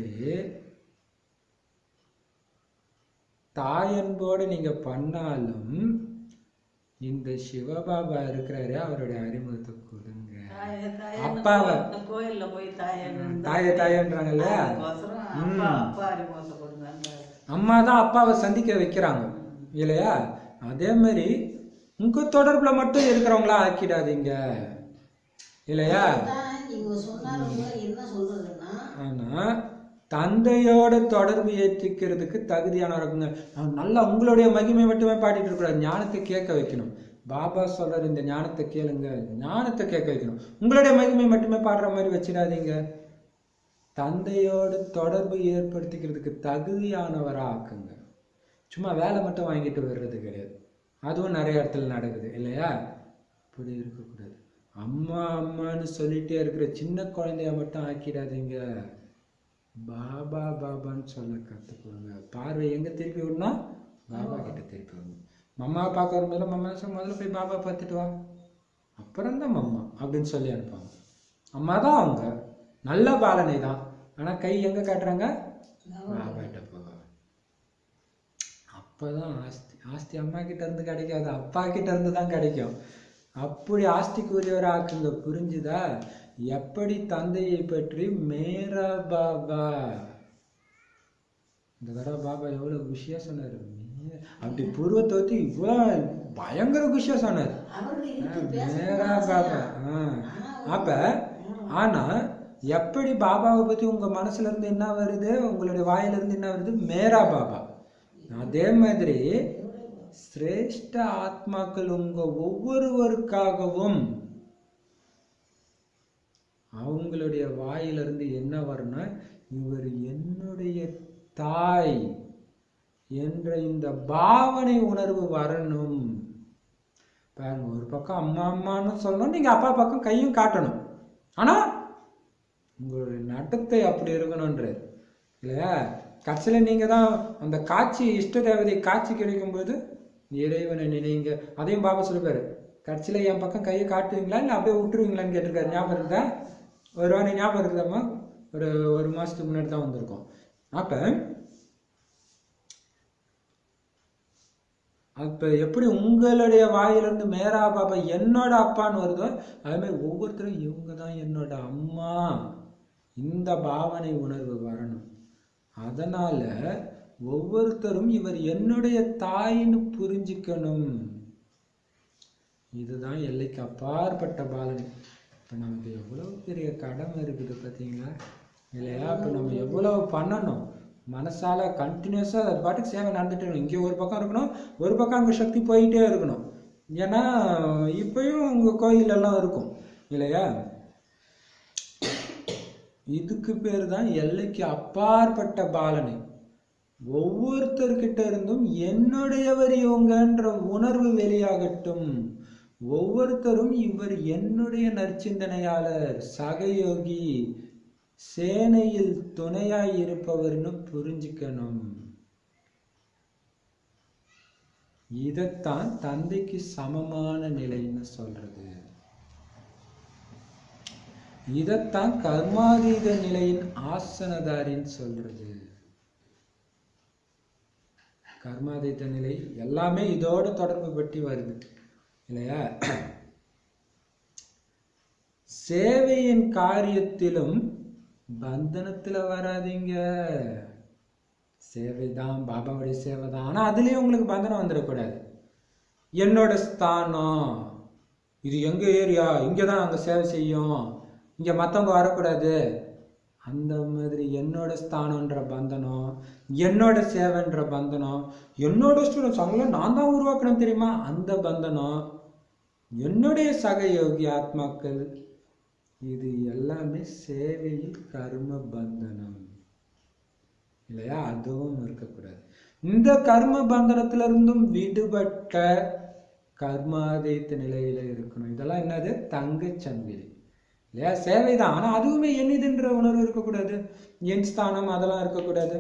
S1: தாயன்போடு நீங்க பண்ணாலும் இந்த சிவபாபா இருக்கிறாரு அவருடைய அறிமுகத்தை கொடுங்க
S3: தாயே, தாயே,
S1: அப்பாவை.
S3: இந்த கோயில்ல போய் தாயன்னு இருந்தா
S1: தாய தாயன்றாங்கல்ல
S3: அதுக்கோசரம் அப்பா அப்பா அறிமுகத்தை கொடுங்க
S1: அம்மா தான் அப்பாவை சந்திக்க வைக்கிறாங்க இல்லையா அதே மாதிரி உங்க தொடர்புல மட்டும் இருக்கிறவங்களா ஆக்கிடாதீங்க இல்லையா
S2: அதான் இவங்க சொன்னாலும் என்ன சொல்றதுன்னா
S1: ஆனா தந்தையோட தொடர்பு ஏற்றிக்கிறதுக்கு தகுதியானவராக இருக்குங்க நான் நல்லா உங்களுடைய மகிமை மட்டுமே பாடிட்டு இருக்கக்கூடாது ஞானத்தை கேட்க வைக்கணும் பாபா சொல்றாரு இந்த ஞானத்தை கேளுங்க ஞானத்தை கேட்க வைக்கணும் உங்களுடைய மகிமை மட்டுமே பாடுற மாதிரி வச்சிடாதீங்க தந்தையோடு தொடர்பு ஏற்படுத்திக்கிறதுக்கு தகுதியானவரா ஆக்குங்க சும்மா வேலை மட்டும் வாங்கிட்டு வர்றது கிடையாது அதுவும் நிறைய இடத்துல நடக்குது இல்லையா இப்படி இருக்கக்கூடாது அம்மா அம்மான்னு சொல்லிட்டே இருக்கிற சின்ன குழந்தைய மட்டும் ஆக்கிடாதீங்க பாபா பாபான்னு சொல்ல கற்றுக்கொடுங்க பார்வை எங்கே திருப்பி விடணும் பாபா கிட்ட திருப்பி விடணும் மம்மாவை பார்க்க வரும்போது மம்மா சொல்ல முதல்ல போய் பாபா பார்த்துட்டு வா அப்புறம் தான் மம்மா அப்படின்னு சொல்லி அனுப்பாங்க அம்மா தான் அவங்க நல்ல பாலனை தான் ஆனால் கை எங்கே காட்டுறாங்க பாபா கிட்ட போக அப்பதான் ஆஸ்தி ஆஸ்தி அம்மா கிட்ட இருந்து கிடைக்காது அப்பா கிட்ட இருந்து தான் கிடைக்கும் அப்படி ஆஸ்திக்குரியவரா ஆக்குங்க புரிஞ்சுதா எப்படி தந்தையை பற்றி மேரா பாபா இந்த தடவை பாபா எவ்வளவு குஷியா சொன்னாரு மே- அப்படி பூர்வத்தை வச்சு இவ்வளோ பயங்கர குஷியா சொன்னார்
S2: அவருக்கு இருக்கு
S1: மேரா
S2: பேச
S1: பாபா ஆ. அப்ப ஆனா எப்படி பாபாவை பத்தி உங்க மனசுல இருந்து என்ன வருது உங்களுடைய வாயில இருந்து என்ன வருது மேரா பாபா அதே மாதிரி சிரேஷ்ட ஆத்மாக்கள் உங்க ஒவ்வொருவருக்காகவும் அவங்களுடைய வாயிலிருந்து என்ன வரும்னா இவர் என்னுடைய தாய் என்ற இந்த பாவனை உணர்வு வரணும் பாருங்க ஒரு பக்கம் அம்மா அம்மான்னு சொல்லணும் நீங்க அப்பா பக்கம் கையும் காட்டணும் ஆனா உங்களுடைய நடத்தை அப்படி இருக்கணுன்றது இல்லையா கடைசியில் நீங்க தான் அந்த காட்சி இஷ்ட தேவதை காட்சி கிடைக்கும்போது இறைவனை நினைங்க அதையும் பாபா சொல்லுவாரு கடைசியில் என் பக்கம் கையை காட்டுவீங்களா இல்லை அப்படியே விட்டுருவீங்களான்னு கேட்டிருக்காரு ஞாபகம் இருக்குதா ஒரு வாரம் ஞாபகம் இருக்குதாம்மா ஒரு ஒரு மாசத்துக்கு முன்னாடி தான் வந்திருக்கோம் அப்ப அப்ப எப்படி உங்களுடைய வாயிலிருந்து மேரா பாபா என்னோட அப்பான்னு வருதோ அது மாதிரி ஒவ்வொருத்தரும் இவங்க தான் என்னோட அம்மா இந்த பாவனை உணர்வு வரணும் அதனால ஒவ்வொருத்தரும் இவர் என்னுடைய தாயின்னு புரிஞ்சுக்கணும் இதுதான் எல்லைக்கு அப்பாற்பட்ட பாலனை இப்போ நமக்கு எவ்வளவு பெரிய கடமை இருக்குது பார்த்தீங்களா இல்லையா இப்போ நம்ம எவ்வளவு பண்ணணும் மனசால கண்டினியூஸாக அது பாட்டுக்கு சேவை நடந்துட்டு இருக்கணும் இங்கே ஒரு பக்கம் இருக்கணும் ஒரு பக்கம் அங்கே சக்தி போயிட்டே இருக்கணும் ஏன்னா இப்பயும் உங்கள் கோயிலெல்லாம் இருக்கும் இல்லையா இதுக்கு பேர் தான் எல்லைக்கு அப்பாற்பட்ட பாலனை ஒவ்வொருத்தர்கிட்ட இருந்தும் என்னுடையவர் இவங்கன்ற உணர்வு வெளியாகட்டும் ஒவ்வொருத்தரும் இவர் என்னுடைய நற்சிந்தனையாளர் சகயோகி சேனையில் துணையாய் இருப்பவர்னு புரிஞ்சுக்கணும் இதைத்தான் தந்தைக்கு சமமான நிலைன்னு சொல்றது இதைத்தான் கர்மாதீத நிலையின் ஆசனதாரின்னு சொல்றது கர்மாதீத நிலை எல்லாமே இதோட தொடர்பு பற்றி வருது இல்லையா சேவையின் காரியத்திலும் பந்தனத்துல வராதீங்க சேவைதான் பாபாவுடைய சேவை தான் ஆனா அதுலயும் உங்களுக்கு பந்தனம் வந்துடக்கூடாது என்னோட ஸ்தானம் இது எங்க ஏரியா இங்க தான் அங்க சேவை செய்யும் இங்க மத்தவங்க வரக்கூடாது அந்த மாதிரி என்னோட ஸ்தானம்ன்ற பந்தனம் என்னோட சேவைன்ற பந்தனம் என்னோட ஸ்டூடெண்ட்ஸ் அவங்கள நான் தான் உருவாக்கணும் தெரியுமா அந்த பந்தனம் என்னுடைய சகயோகி ஆத்மாக்கள் இது எல்லாமே சேவையில் கர்ம பந்தனம் இல்லையா அதுவும் இருக்கக்கூடாது இந்த கர்ம பந்தனத்துல இருந்தும் விடுபட்ட கர்மாதீத்த நிலையில இருக்கணும் இதெல்லாம் என்னது தங்கச் சங்கிலி இல்லையா சேவைதான் ஆனா அதுவுமே என்னதுன்ற உணர்வு இருக்கக்கூடாது என் ஸ்தானம் அதெல்லாம் இருக்கக்கூடாது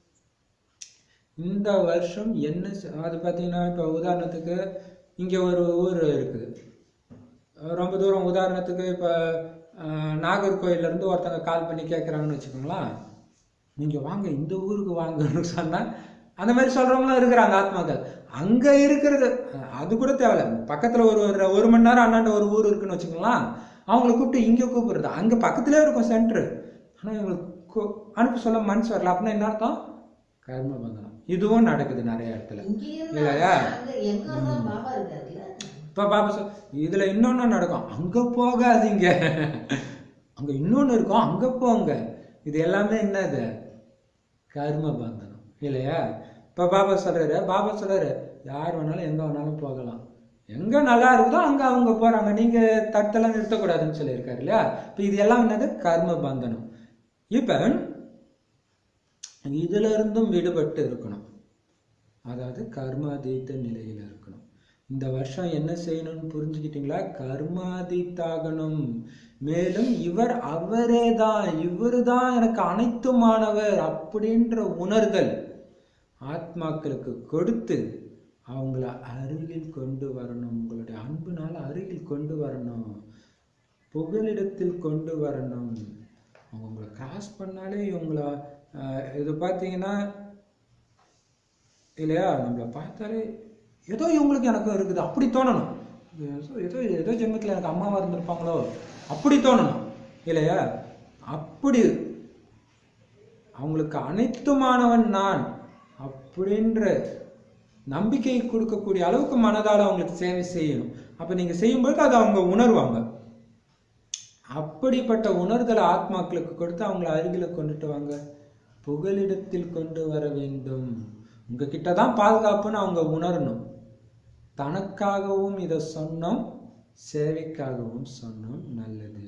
S1: இந்த வருஷம் என்ன செ- அது பார்த்தீங்கன்னா இப்போ உதாரணத்துக்கு இங்க ஒரு ஊர் இருக்குது ரொம்ப தூரம் உதாரணத்துக்கு இப்போ நாகர்கோயில்ல இருந்து ஒருத்தங்க கால் பண்ணி கேட்குறாங்கன்னு வச்சுக்கோங்களேன் நீங்க வாங்க இந்த ஊருக்கு வாங்கன்னு சொன்னா அந்த மாதிரி சொல்றவங்களும் இருக்கிறாங்க ஆத்மாக்கள் அங்க இருக்கிறது அஹ், அது கூட தேவையில்ல பக்கத்துல ஒரு ஒரு ஒரு மணி நேரம் அண்ணாண்ட ஒரு ஊர் இருக்குன்னு வச்சுக்கோங்களேன் அவங்கள கூப்பிட்டு இங்க கூப்பிடுறது அங்க பக்கத்துலயே இருக்கும் சென்டர் ஆனா இவங்களுக்கு கூ- அனுப்ப சொல்ல மனசு வரல அப்படின்னா என்ன அர்த்தம் கர்ம பந்தனம் இதுவும் நடக்குது நிறைய இடத்துல
S2: இங்கே
S1: இல்லையா?
S2: அங்க எங்க இருந்தாலும் பாபா இருக்காருல்ல
S1: இப்ப பாப்பா சொல் இதுல இன்னொன்னு நடக்கும் அங்க போகாதீங்க அங்க இன்னொன்னு இருக்கும் அங்க போங்க இது எல்லாமே என்னது கர்ம பந்தனம் இல்லையா இப்ப பாபா சொல்றாரு பாபா சொல்றாரு யார் வேணாலும் எங்க வேணாலும் போகலாம் எங்க நல்லா இருக்குதோ அங்க அவங்க போறாங்க நீங்க தட்டெல்லாம் நிறுத்தக்கூடாதுன்னு சொல்லியிருக்காரு இல்லையா இப்ப இது எல்லாம் என்னது கர்ம பந்தனம் இப்ப இதுல இருந்தும் விடுபட்டு இருக்கணும் அதாவது கர்மாதீத்த நிலையில இருக்கணும் இந்த வருஷம் என்ன செய்யணும்னு புரிஞ்சுக்கிட்டீங்களா கர்மாதீத்தாகணும் மேலும் இவர் அவரே தான் இவரு தான் எனக்கு அனைத்துமானவர் அப்படின்ற உணர்தல் ஆத்மாக்களுக்கு கொடுத்து அவங்கள அருகில் கொண்டு வரணும் உங்களுடைய அன்புனால அருகில் கொண்டு வரணும் புகலிடத்தில் கொண்டு வரணும் அவங்க உங்களை கிராஸ் பண்ணாலே இவங்கள ஆஹ், இது பார்த்தீங்கன்னா இல்லையா நம்மளை பார்த்தாலே ஏதோ இவங்களுக்கு எனக்கும் இருக்குது அப்படி தோணணும் ஏதோ ஏதோ ஏதோ ஜென்மத்தில் எனக்கு அம்மாவா இருந்திருப்பாங்களோ அப்படி தோணணும் இல்லையா அப்படி அவங்களுக்கு அனைத்துமானவன் நான் அப்படின்ற நம்பிக்கை கொடுக்கக்கூடிய அளவுக்கு மனதால் அவங்களுக்கு சேவை செய்யணும் அப்ப நீங்க செய்யும்போது அதை அவங்க உணர்வாங்க அப்படிப்பட்ட உணர்தல் ஆத்மாக்களுக்கு கொடுத்து அவங்கள அருகில கொண்டுட்டு வாங்க புகலிடத்தில் கொண்டு வர வேண்டும் உங்ககிட்ட தான் பாதுகாப்புன்னு அவங்க உணரணும் தனக்காகவும் இதை சொன்னோம் சேவைக்காகவும் சொன்னோம் நல்லது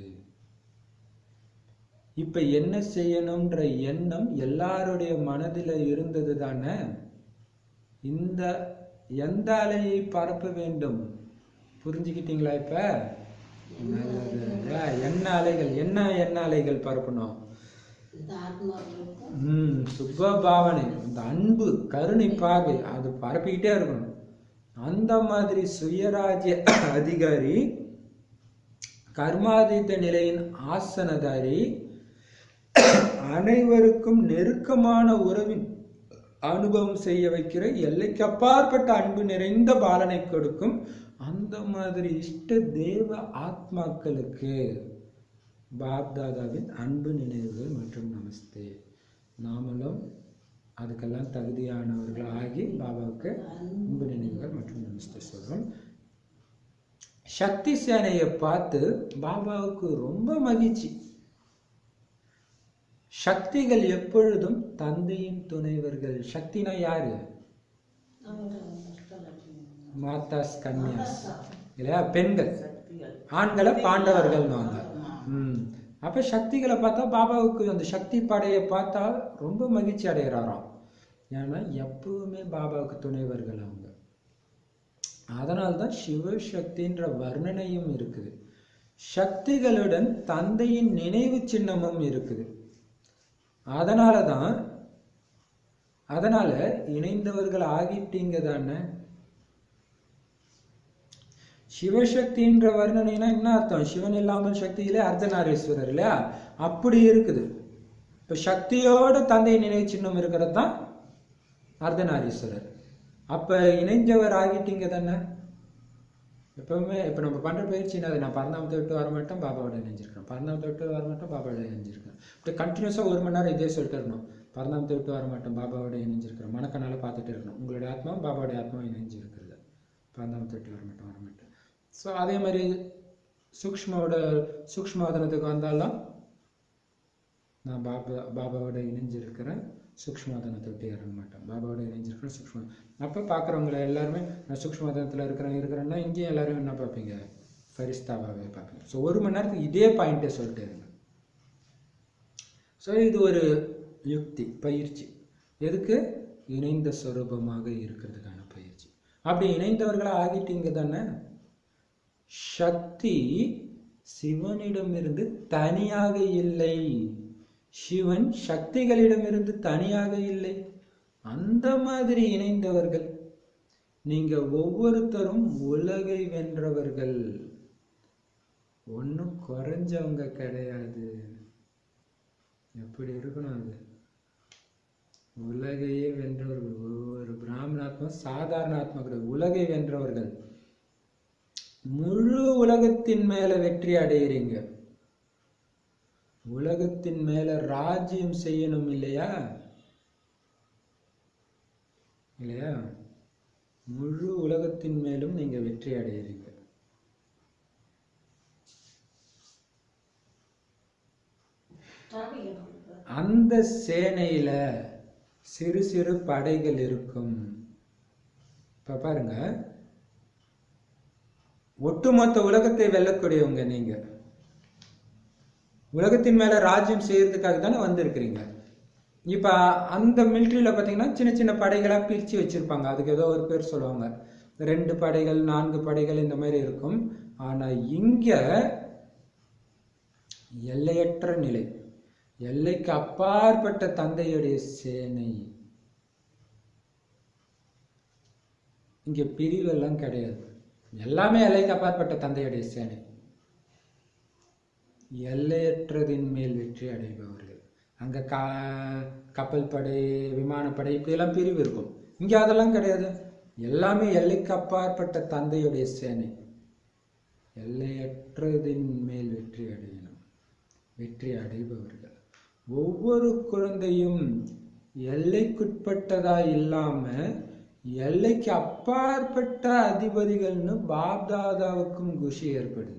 S1: இப்ப என்ன செய்யணும்ன்ற எண்ணம் எல்லாருடைய மனதில இருந்தது தானே இந்த எந்த அலையை பரப்ப வேண்டும் புரிஞ்சுக்கிட்டீங்களா இப்ப நல்லது அஹ், என்ன அலைகள் என்ன என்ன அலைகள் பரப்பணும்
S2: இந்த ஆத்மாக்களுக்கும்
S1: ம் சுப பாவனை இந்த அன்பு கருணை பார்வை அது பரப்பிக்கிட்டே இருக்கணும் அந்த மாதிரி சுயராஜ்ய அதிகாரி கர்மாதீத நிலையின் ஆசனதாரி அனைவருக்கும் நெருக்கமான உறவின் அனுபவம் செய்ய வைக்கிற எல்லைக்கு அப்பாற்பட்ட அன்பு நிறைந்த பாலனை கொடுக்கும் அந்த மாதிரி இஷ்ட தேவ ஆத்மாக்களுக்கு பாப்தாதாவின் அன்பு நினைவுகள் மற்றும் நமஸ்தே நாமளும் அதுக்கெல்லாம் தகுதியானவர்கள் ஆகி பாபாவுக்கு அன்பு நினைவுகள் மற்றும் நமஸ்தே சொல்றோம் சக்தி சேனையை பார்த்து பாபாவுக்கு ரொம்ப மகிழ்ச்சி சக்திகள் எப்பொழுதும் தந்தையின் துணைவர்கள் சக்தினா யாரு மாதாஸ் கன்யாஸ் இல்லையா பெண்கள்
S3: சக்திகள்
S1: ஆண்களை பாண்டவர்கள்னுவாங்க ம் அப்ப சக்திகளை பார்த்தா பாபாவுக்கு அந்த சக்தி படையை பார்த்தா ரொம்ப மகிழ்ச்சி அடைகிறாராம் ஏன்னா எப்பவுமே பாபாவுக்கு துணைவர்கள் அவங்க அதனால்தான் சிவசக்தின்ற வர்ணனையும் இருக்குது சக்திகளுடன் தந்தையின் நினைவு சின்னமும் இருக்குது அதனால தான் அதனால இணைந்தவர்கள் ஆகிட்டீங்க தானே சிவசக்தின்ற வர்ணனைனா என்ன அர்த்தம் சிவன் இல்லாமல் சக்தியிலே அர்த்தநாரீஸ்வரர் இல்லையா அப்படி இருக்குது இப்ப சக்தியோட தந்தை நினைவு சின்னம் இருக்கிறது தான் அர்த்தநாரீஸ்வரர் அப்ப இணைஞ்சவர் ஆகிட்டீங்க தானே எப்பவுமே இப்போ நம்ம பண்ற பயிற்சி என்னது நான் பரந்தாமத்தை விட்டு வர மாட்டேன் பாபாவோட இணைஞ்சிருக்கேன் பரந்தாமத்தை விட்டு வர மாட்டேன் பாபாவோட இணைஞ்சிருக்கேன் இப்படி கண்டினியூஸாக ஒரு மணி நேரம் இதே சொல்லிட்டு இருக்கணும் பரந்தாமத்தை விட்டு வர மாட்டேன் பாபாவோட இணைஞ்சிருக்கிறேன் மனக்கனால பார்த்துட்டு இருக்கணும் உங்களுடைய ஆத்மா பாபாவுடைய ஆத்மா இணைஞ்சு இருக்கிறது பரந்தாமத்தை விட்டு வர மாட்டேன் வர மாட்டேன் ஸோ அதே மாதிரி சூக்ஷ்மாவோட சூக்ஷ்மாதனத்துக்கு வந்தாலும் நான் பாபா பாபாவோட இணைஞ்சிருக்கிறேன் சூக்ஷ்மாதனத்தை விட்டு இறங்க மாட்டேன் பாபாவோட இணைஞ்சிருக்கிறேன் சூக்ஷ்ம அப்போ பார்க்குறவங்கள எல்லாருமே நான் சூக்ஷ்மாதனத்தில் இருக்கிறேன் இருக்கிறேன்னா இங்கேயும் எல்லாரும் என்ன பார்ப்பீங்க ஃபரிஸ்தாவாகவே பார்ப்பீங்க ஸோ ஒரு மணி நேரத்துக்கு இதே பாயிண்ட்டே சொல்லிட்டு இருங்க ஸோ இது ஒரு யுக்தி பயிற்சி எதுக்கு இணைந்த சொரூபமாக இருக்கிறதுக்கான பயிற்சி அப்படி இணைந்தவர்களா ஆகிட்டீங்க தானே சக்தி சிவனிடமிருந்து தனியாக இல்லை சிவன் சக்திகளிடமிருந்து தனியாக இல்லை அந்த மாதிரி இணைந்தவர்கள் நீங்க ஒவ்வொருத்தரும் உலகை வென்றவர்கள் ஒன்றும் குறைஞ்சவங்க கிடையாது எப்படி இருக்கணும் அது உலகையே வென்றவர்கள் ஒவ்வொரு பிராமணாத்மா சாதாரண ஆத்மா கிடையாது உலகை வென்றவர்கள் முழு உலகத்தின் மேல வெற்றி அடையிறீங்க உலகத்தின் மேல ராஜ்யம் செய்யணும் இல்லையா இல்லையா முழு உலகத்தின் மேலும் நீங்க வெற்றி அடையிறீங்க அந்த சேனையில சிறு சிறு படைகள் இருக்கும் இப்ப பாருங்க ஒட்டுமொத்த உலகத்தை வெல்லக்கூடியவங்க நீங்க உலகத்தின் மேல ராஜ்யம் செய்யறதுக்காக தானே வந்திருக்கிறீங்க இப்ப அந்த மிலிட்ரியில பாத்தீங்கன்னா சின்ன சின்ன படைகளா பிரிச்சு வச்சிருப்பாங்க அதுக்கு ஏதோ ஒரு பேர் சொல்லுவாங்க ரெண்டு படைகள் நான்கு படைகள் இந்த மாதிரி இருக்கும் ஆனா இங்க எல்லையற்ற நிலை எல்லைக்கு அப்பாற்பட்ட தந்தையுடைய சேனை இங்க பிரிவெல்லாம் கிடையாது எல்லாமே எல்லைக்கு அப்பாற்பட்ட தந்தையுடைய சேனை எல்லையற்றதின் மேல் வெற்றி அடைபவர்கள் அங்க கா கப்பல் படை விமானப்படை இப்படியெல்லாம் பிரிவு இருக்கும் இங்க அதெல்லாம் கிடையாது எல்லாமே எல்லைக்கு அப்பாற்பட்ட தந்தையுடைய சேனை எல்லையற்றதின் மேல் வெற்றி அடையணும் வெற்றி அடைபவர்கள் ஒவ்வொரு குழந்தையும் எல்லைக்குட்பட்டதா இல்லாம எல்லைக்கு அப்பாற்பட்ட அதிபதிகள்னு பாப்தாதாவுக்கும் குஷி ஏற்படுது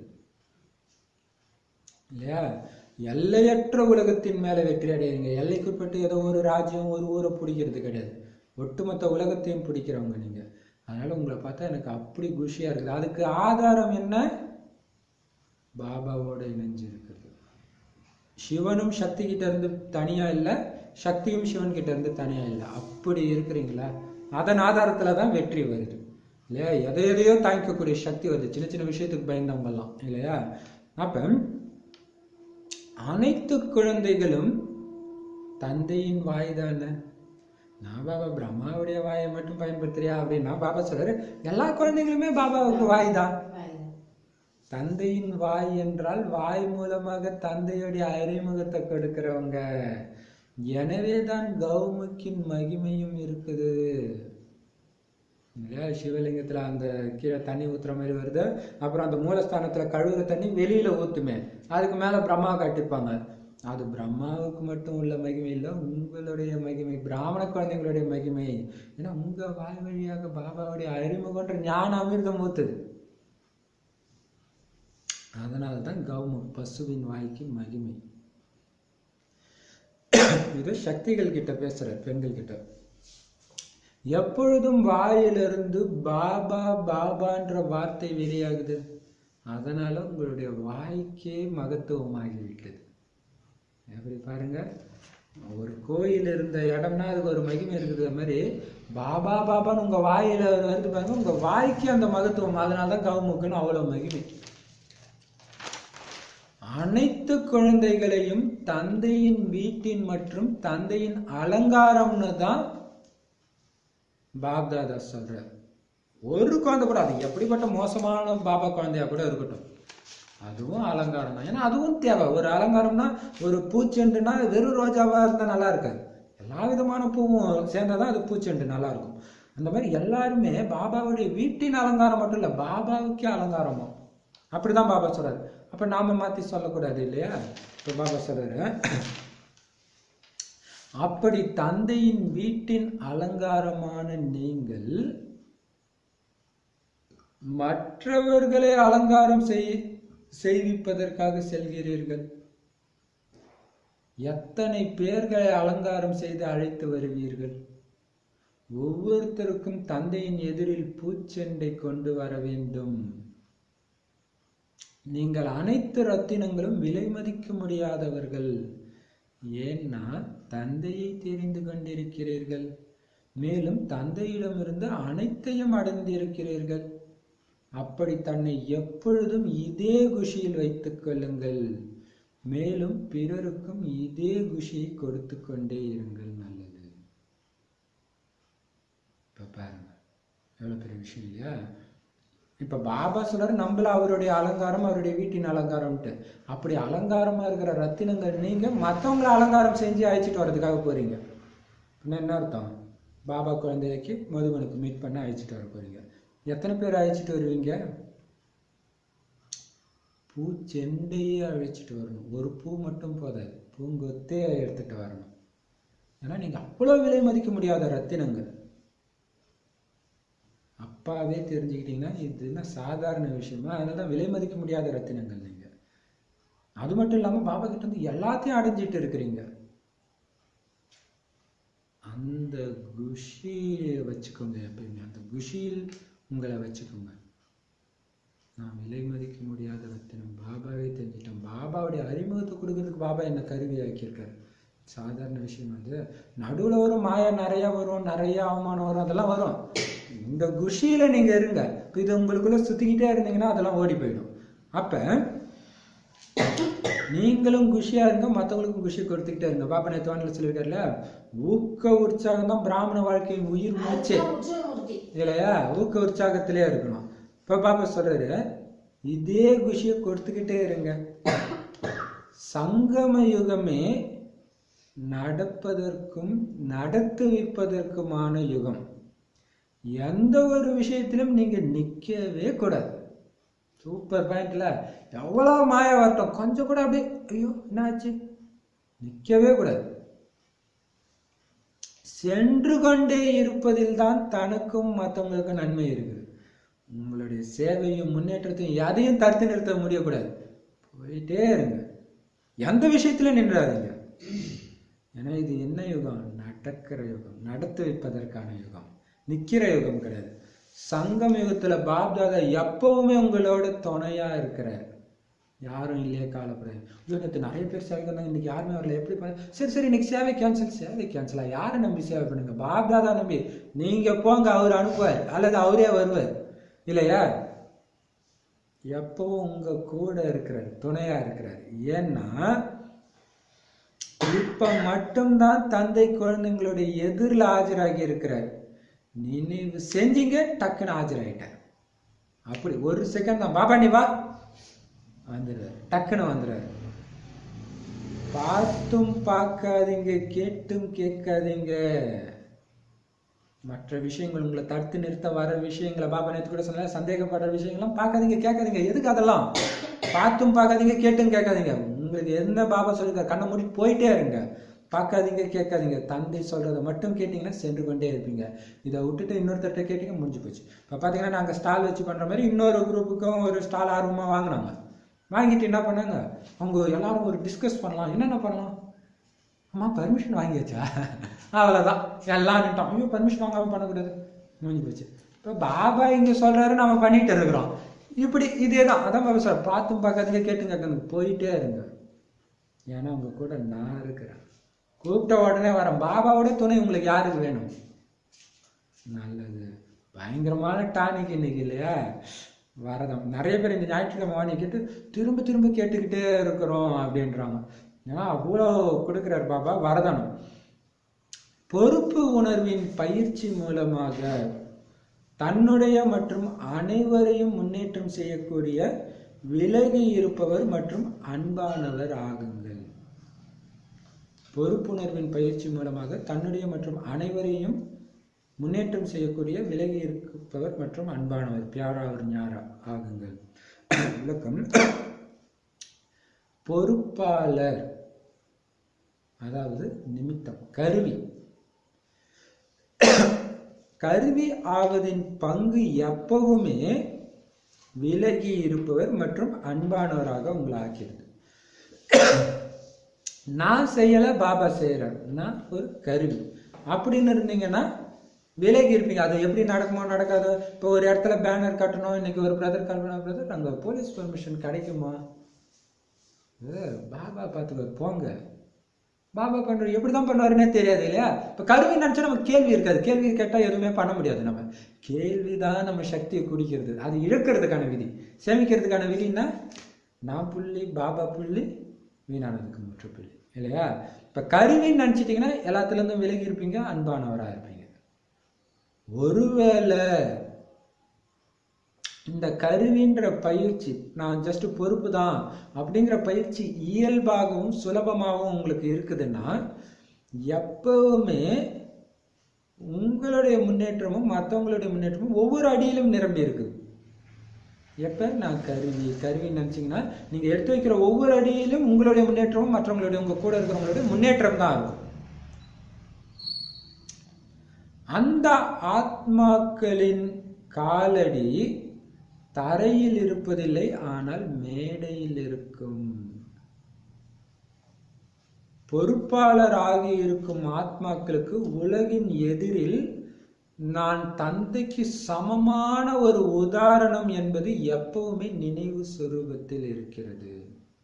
S1: இல்லையா எல்லையற்ற உலகத்தின் மேல வெற்றி அடையுங்க எல்லைக்குட்பட்டு ஏதோ ஒரு ராஜ்யம் ஒரு ஊரை பிடிக்கிறது கிடையாது ஒட்டுமொத்த உலகத்தையும் பிடிக்கிறவங்க நீங்க அதனால உங்களை பார்த்தா எனக்கு அப்படி குஷியா இருக்குது அதுக்கு ஆதாரம் என்ன பாபாவோட இணைஞ்சு இருக்கிறது சிவனும் சக்தி கிட்ட இருந்து தனியா இல்லை சக்தியும் சிவன் கிட்ட இருந்து தனியா இல்லை அப்படி இருக்கிறீங்களா அதன் ஆதாரத்துல தான் வெற்றி வருது இல்லையா எதை எதையோ தாங்கிக்கக்கூடிய சக்தி வருது சின்ன சின்ன விஷயத்துக்கு பயந்தவங்கலாம் இல்லையா அப்ப அனைத்து குழந்தைகளும் தந்தையின் வாய் தானே நான் பாபா பிரம்மாவுடைய வாயை மட்டும் பயன்படுத்துறியா அப்படின்னா பாபா சொல்றாரு எல்லா குழந்தைகளுமே பாபாவுக்கு வாய் தான் தந்தையின் வாய் என்றால் வாய் மூலமாக தந்தையுடைய அறிமுகத்தை கொடுக்கிறவங்க எனவே தான் கௌமுக்கின் மகிமையும் இருக்குது இல்லையா சிவலிங்கத்துல அந்த கீழே தண்ணி ஊத்துற மாதிரி வருது அப்புறம் அந்த மூலஸ்தானத்துல கழுவுற தண்ணி வெளியில ஊத்துமே அதுக்கு மேல பிரம்மா கட்டிப்பாங்க அது பிரம்மாவுக்கு மட்டும் உள்ள மகிமை இல்லை உங்களுடைய மகிமை பிராமண குழந்தைங்களுடைய மகிமை ஏன்னா உங்க வாய் வழியாக பாபாவுடைய அறிமுகன்ற ஞான அமிர்தம் ஊத்துது அதனால தான் கௌமம் பசுவின் வாய்க்கு மகிமை இது சக்திகள் கிட்ட பேசுற பெண்கள் கிட்ட எப்பொழுதும் வாயிலிருந்து பாபா பாபான்ற வார்த்தை வெளியாகுது அதனால உங்களுடைய வாய்க்கே மகத்துவமாகி விட்டது எப்படி பாருங்க ஒரு கோயில் இருந்த இடம்னா அதுக்கு ஒரு மகிமை இருக்குது அது மாதிரி பாபா பாபான்னு உங்க வாயில வருது பாருங்க உங்க வாய்க்கு அந்த மகத்துவம் அதனால தான் கவுமுக்குன்னு அவ்வளவு மகிமை அனைத்து குழந்தைகளையும் தந்தையின் வீட்டின் மற்றும் தந்தையின் அலங்காரம்னு தான் பாப்தாதா சொல்றார் ஒரு குழந்தை கூட அது எப்படிப்பட்ட மோசமான பாபா குழந்தையா கூட இருக்கட்டும் அதுவும் அலங்காரம் தான் ஏன்னா அதுவும் தேவை ஒரு அலங்காரம்னா ஒரு பூச்செண்டுனா வெறும் ரோஜாவா இருந்தா நல்லா இருக்காது எல்லா விதமான பூவும் சேர்ந்தாதான் அது பூச்செண்டு நல்லா இருக்கும் அந்த மாதிரி எல்லாருமே பாபாவுடைய வீட்டின் அலங்காரம் மட்டும் இல்லை பாபாவுக்கே அலங்காரமா அப்படிதான் பாபா சொல்றாரு அப்ப நாம மாத்தி சொல்லக்கூடாது இல்லையா இப்ப பாபா சொல்றாரு அப்படி தந்தையின் வீட்டின் அலங்காரமான நீங்கள் மற்றவர்களை அலங்காரம் செய் செய்விப்பதற்காக செல்கிறீர்கள் எத்தனை பேர்களை அலங்காரம் செய்து அழைத்து வருவீர்கள் ஒவ்வொருத்தருக்கும் தந்தையின் எதிரில் பூச்செண்டை கொண்டு வர வேண்டும் நீங்கள் அனைத்து ரத்தினங்களும் விலை மதிக்க முடியாதவர்கள் ஏன்னா தந்தையை தெரிந்து கொண்டிருக்கிறீர்கள் மேலும் தந்தையிடமிருந்து அனைத்தையும் அடைந்திருக்கிறீர்கள் அப்படி தன்னை எப்பொழுதும் இதே குஷியில் வைத்துக் கொள்ளுங்கள் மேலும் பிறருக்கும் இதே குஷியை கொடுத்து கொண்டே இருங்கள் நல்லது இப்ப பாருங்க எவ்வளவு பெரிய விஷயம் இல்லையா இப்ப பாபா சொல்றாரு நம்மள அவருடைய அலங்காரம் அவருடைய வீட்டின் அலங்காரம்ட்டு அப்படி அலங்காரமா இருக்கிற ரத்தினங்கள் நீங்க மத்தவங்கள அலங்காரம் செஞ்சு அழைச்சிட்டு வர்றதுக்காக போறீங்க அப்படின்னா என்ன அர்த்தம் பாபா குழந்தைக்கு மதுபனுக்கு மீட் பண்ண அழைச்சிட்டு வர போறீங்க எத்தனை பேர் அழைச்சிட்டு வருவீங்க பூச்செண்டையே அழைச்சிட்டு வரணும் ஒரு பூ மட்டும் போதாது பூங்கொத்தே எடுத்துட்டு வரணும் ஏன்னா நீங்க அவ்வளவு விலை மதிக்க முடியாத ரத்தினங்கள் அப்பாவே தெரிஞ்சுக்கிட்டீங்கன்னா இது என்ன சாதாரண விஷயமா அதனால தான் விலை மதிக்க முடியாத ரத்தினங்கள் நீங்க அது மட்டும் இல்லாம பாபா கிட்ட இருந்து எல்லாத்தையும் அடைஞ்சிட்டு இருக்கிறீங்க அந்த குஷியை வச்சுக்கோங்க எப்பயுமே அந்த குஷியில் உங்களை வச்சுக்கோங்க நான் விலை மதிக்க முடியாத ரத்தினம் பாபாவே தெரிஞ்சிட்டேன் பாபாவுடைய அறிமுகத்தை கொடுக்கறதுக்கு பாபா என்ன கருவி ஆக்கியிருக்காரு சாதாரண விஷயம் அது நடுவுல வரும் மாயா நிறைய வரும் நிறைய அவமானம் வரும் அதெல்லாம் வரும் இந்த குஷியில நீங்க இருங்க இப்ப இது உங்களுக்குள்ள சுத்திக்கிட்டே இருந்தீங்கன்னா அதெல்லாம் ஓடி போயிடும் அப்ப நீங்களும் குஷியா இருங்க மத்தவங்களுக்கும் குஷி கொடுத்துக்கிட்டே இருங்க பாப்பா நேத்து வானிலை சொல்லியிருக்காருல்ல ஊக்க உற்சாகம் தான் பிராமண வாழ்க்கையின் உயிர் மூச்சே
S2: உற்சவமூர்த்தி
S1: இல்லையா ஊக்க உற்சாகத்திலே இருக்கணும் இப்ப பாப்பா சொல்றாரு இதே குஷியை கொடுத்துக்கிட்டே இருங்க சங்கம யுகமே நடப்பதற்கும் நடத்துவிப்பதற்குமான யுகம் எந்த ஒரு விஷயத்திலும் நீங்க நிக்கவே கூடாது சூப்பர் பாயிண்ட்ல எவ்வளோ மாய வரட்டும் கொஞ்சம் கூட அப்படியே ஐயோ என்ன ஆச்சு நிற்கவே கூடாது சென்று கொண்டே இருப்பதில் தான் தனக்கும் மற்றவங்களுக்கும் நன்மை இருக்குது உங்களுடைய சேவையும் முன்னேற்றத்தையும் எதையும் தடுத்து நிறுத்த முடியக்கூடாது போயிட்டே இருங்க எந்த விஷயத்திலும் நின்றாதீங்க ஏன்னா இது என்ன யுகம் நடக்கிற யுகம் நடத்தி வைப்பதற்கான யுகம் நிக்கிற யுகம் கிடையாது சங்கம் யுகத்துல பாப்தாதா எப்பவுமே உங்களோட துணையா இருக்கிறார் யாரும் இல்லையே காலப்படாது ஐயோ நேற்று நிறைய பேர் சேவைக்கு வந்தாங்க இன்னைக்கு யாருமே வரல எப்படி பண்ண சரி சரி இன்னைக்கு சேவை கேன்சல் சேவை கேன்சலா யாரை நம்பி சேவை பண்ணுங்க பாப்தாதா நம்பி நீங்க போங்க அவர் அனுப்புவார் அல்லது அவரே வருவார் இல்லையா எப்பவும் உங்க கூட இருக்கிறார் துணையா இருக்கிறார் ஏன்னா இப்ப மட்டும்தான் தந்தை குழந்தைங்களுடைய எதிரில் ஆஜராகி இருக்கிறார் நினைவு செஞ்சீங்க டக்குன்னு ஆஜராயிட்டார் அப்படி ஒரு செகண்ட் தான் பாபா நீ வா வந்துடுறாரு டக்குன்னு வந்துடுறாரு பார்த்தும் பார்க்காதீங்க கேட்டும் கேட்காதீங்க மற்ற விஷயங்கள் உங்களை தடுத்து நிறுத்த வர விஷயங்களை பாபா நேற்று கூட சொன்ன சந்தேகப்படுற விஷயங்கள்லாம் பார்க்காதீங்க கேட்காதீங்க எதுக்கு அதெல்லாம் பார்த்தும் பார்க்காதீங்க கேட்டும் கேட்காதீங்க உங்களுக்கு எந்த பாபா சொல்லிருக்காரு கண்ணை மூடிட்டு போயிட்டே இருங்க பார்க்காதீங்க கேட்காதீங்க தந்தை சொல்றதை மட்டும் கேட்டிங்கன்னா சென்று கொண்டே இருப்பீங்க இதை விட்டுட்டு இன்னொருத்தர்கிட்ட கேட்டீங்க முடிஞ்சு போச்சு இப்போ பார்த்தீங்கன்னா நாங்கள் ஸ்டால் வச்சு பண்ணுற மாதிரி இன்னொரு குரூப்புக்கும் ஒரு ஸ்டால் ஆர்வமாக வாங்கினாங்க வாங்கிட்டு என்ன பண்ணாங்க அவங்க எல்லாரும் ஒரு டிஸ்கஸ் பண்ணலாம் என்னென்ன பண்ணலாம் அம்மா பர்மிஷன் வாங்கியாச்சா அவ்வளோதான் எல்லாம் நிட்டோம் ஐயோ பர்மிஷன் வாங்காமல் பண்ணக்கூடாது முடிஞ்சு போச்சு இப்போ பாபா இங்கே சொல்கிறாரு நம்ம பண்ணிட்டு இருக்கிறோம் இப்படி இதே தான் அதான் பாபா சார் பார்த்தும் பார்க்காதீங்க கேட்டுங்க கேட்கணும் போயிட்டே இருங்க ஏன்னா உங்க கூட நான் இருக்கிறேன் கூப்பிட்ட உடனே வரேன் பாபாவோட துணை உங்களுக்கு யாருக்கு வேணும் நல்லது பயங்கரமான டானிக் இன்னைக்கு இல்லையா வரதம் நிறைய பேர் இந்த ஞாயிற்றுக்கிழமை வாங்கி கேட்டு திரும்ப திரும்ப கேட்டுக்கிட்டே இருக்கிறோம் அப்படின்றாங்க ஏன்னா அவ்வளோ கொடுக்குறார் பாபா வரதனம் பொறுப்பு உணர்வின் பயிற்சி மூலமாக தன்னுடைய மற்றும் அனைவரையும் முன்னேற்றம் செய்யக்கூடிய விலகி இருப்பவர் மற்றும் அன்பானவர் ஆகுங்கள் பொறுப்புணர்வின் பயிற்சி மூலமாக தன்னுடைய மற்றும் அனைவரையும் முன்னேற்றம் செய்யக்கூடிய விலகி இருப்பவர் மற்றும் அன்பானவர் பியாராவர் ஞாரா ஆகுங்கள் விளக்கம் பொறுப்பாளர் அதாவது நிமித்தம் கருவி கருவி ஆவதின் பங்கு எப்பவுமே விலகி இருப்பவர் மற்றும் அன்பானவராக உங்களை ஆக்கிறது நான் செய்யல பாபா செய்யறார் நான் ஒரு கருவி அப்படின்னு இருந்தீங்கன்னா விலகி இருப்பீங்க அது எப்படி நடக்குமோ நடக்காதோ இப்போ ஒரு இடத்துல பேனர் கட்டணும் இன்னைக்கு ஒரு பிரதர் கல்பனா பிரதர் அங்கே போலீஸ் பெர்மிஷன் கிடைக்குமா இது பாபா பார்த்துக்க போங்க பாபா பண்ற எப்படி தான் பண்ணுவாருன்னே தெரியாது இல்லையா இப்போ கருவி நினச்சா நமக்கு கேள்வி இருக்காது கேள்வி கேட்டால் எதுவுமே பண்ண முடியாது நம்ம கேள்வி தான் நம்ம சக்தியை குடிக்கிறது அது இழக்கிறதுக்கான விதி சேமிக்கிறதுக்கான விதின்னா நான் புள்ளி பாபா புள்ளி வீணானதுக்கு முற்று புள்ளி இல்லையா இப்போ கருவின்னு நினச்சிட்டிங்கன்னா எல்லாத்துலேருந்தும் விலகி இருப்பீங்க அன்பானவராக இருப்பீங்க ஒருவேளை இந்த கருவின்ற பயிற்சி நான் ஜஸ்ட் பொறுப்பு தான் அப்படிங்கிற பயிற்சி இயல்பாகவும் சுலபமாகவும் உங்களுக்கு இருக்குதுன்னா எப்பவுமே உங்களுடைய முன்னேற்றமும் மற்றவங்களுடைய முன்னேற்றமும் ஒவ்வொரு அடியிலும் நிரம்பி இருக்குது எப்போ நான் கருவி கருவி நினச்சிங்கன்னா நீங்கள் எடுத்து வைக்கிற ஒவ்வொரு அடியிலும் உங்களுடைய முன்னேற்றமும் மற்றவங்களுடைய உங்கள் கூட இருக்கிறவங்களுடைய முன்னேற்றம் தான் இருக்கும் அந்த ஆத்மாக்களின் காலடி தரையில் இருப்பதில்லை ஆனால் மேடையில் இருக்கும் பொறுப்பாளர் ஆகி இருக்கும் ஆத்மாக்களுக்கு உலகின் எதிரில் நான் தந்தைக்கு சமமான ஒரு உதாரணம் என்பது எப்பவுமே நினைவு சுரூபத்தில் இருக்கிறது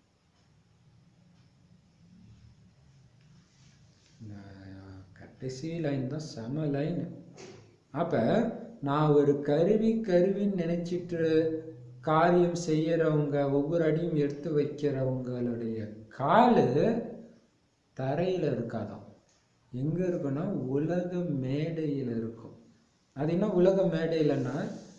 S1: நான் கடைசி லைன் தான் செம லைன் அப்ப நான் ஒரு கருவி கருவின்னு நினைச்சிட்டு காரியம் செய்யறவங்க ஒவ்வொரு அடியும் எடுத்து வைக்கிறவங்களுடைய காலு தரையில இருக்காதாம் எங்க இருக்குன்னா உலக மேடையில இருக்கும் அது என்ன உலக மேடையிலன்னா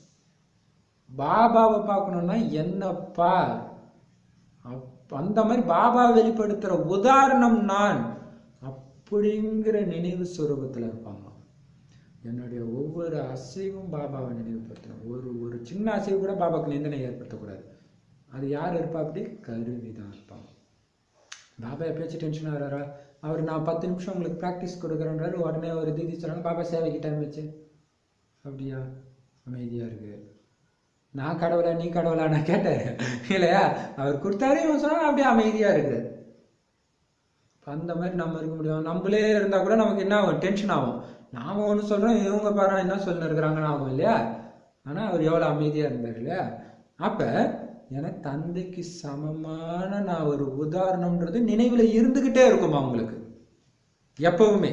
S1: பாபாவை பார்க்கணும்னா என்னப்பா அப்- அந்த மாதிரி பாபா வெளிப்படுத்துற உதாரணம் நான் அப்படிங்கிற நினைவு சுரூபத்துல இருப்பாங்க என்னுடைய ஒவ்வொரு அசைவும் பாபாவை நினைவுபடுத்துறேன் ஒரு ஒரு சின்ன அசைவு கூட பாபாக்கு நிந்தனை ஏற்படுத்தக்கூடாது அது யார் இருப்பா அப்படி கருவி தான் இருப்பாங்க பாபா எப்பயாச்சும் டென்ஷன் ஆகிறாரா அவர் நான் பத்து நிமிஷம் உங்களுக்கு ப்ராக்டிஸ் கொடுக்குறேன்றாரு உடனே ஒரு தீதி சொல்கிறாங்க பாபா சேவைக்கு டைம் வச்சு அப்படியா அமைதியாக இருக்கு நான் கடவுளா நீ கடவுளா நான் கேட்டேன் இல்லையா அவர் கொடுத்தாரு இவன் சொன்னா அப்படியே அமைதியாக இருக்குது இப்ப அந்த மாதிரி நம்ம இருக்க முடியும் நம்மளே இருந்தால் கூட நமக்கு என்ன ஆகும் டென்ஷன் ஆகும் நாம ஒன்று சொல்கிறோம் இவங்க பாரு என்ன சொல்லி இருக்கிறாங்கன்னு ஆகும் இல்லையா ஆனால் அவர் எவ்வளோ அமைதியாக இருந்தார் இல்லையா அப்போ எனக்கு தந்தைக்கு சமமான நான் ஒரு உதாரணம்ன்றது நினைவில் இருந்துக்கிட்டே இருக்கும் அவங்களுக்கு எப்பவுமே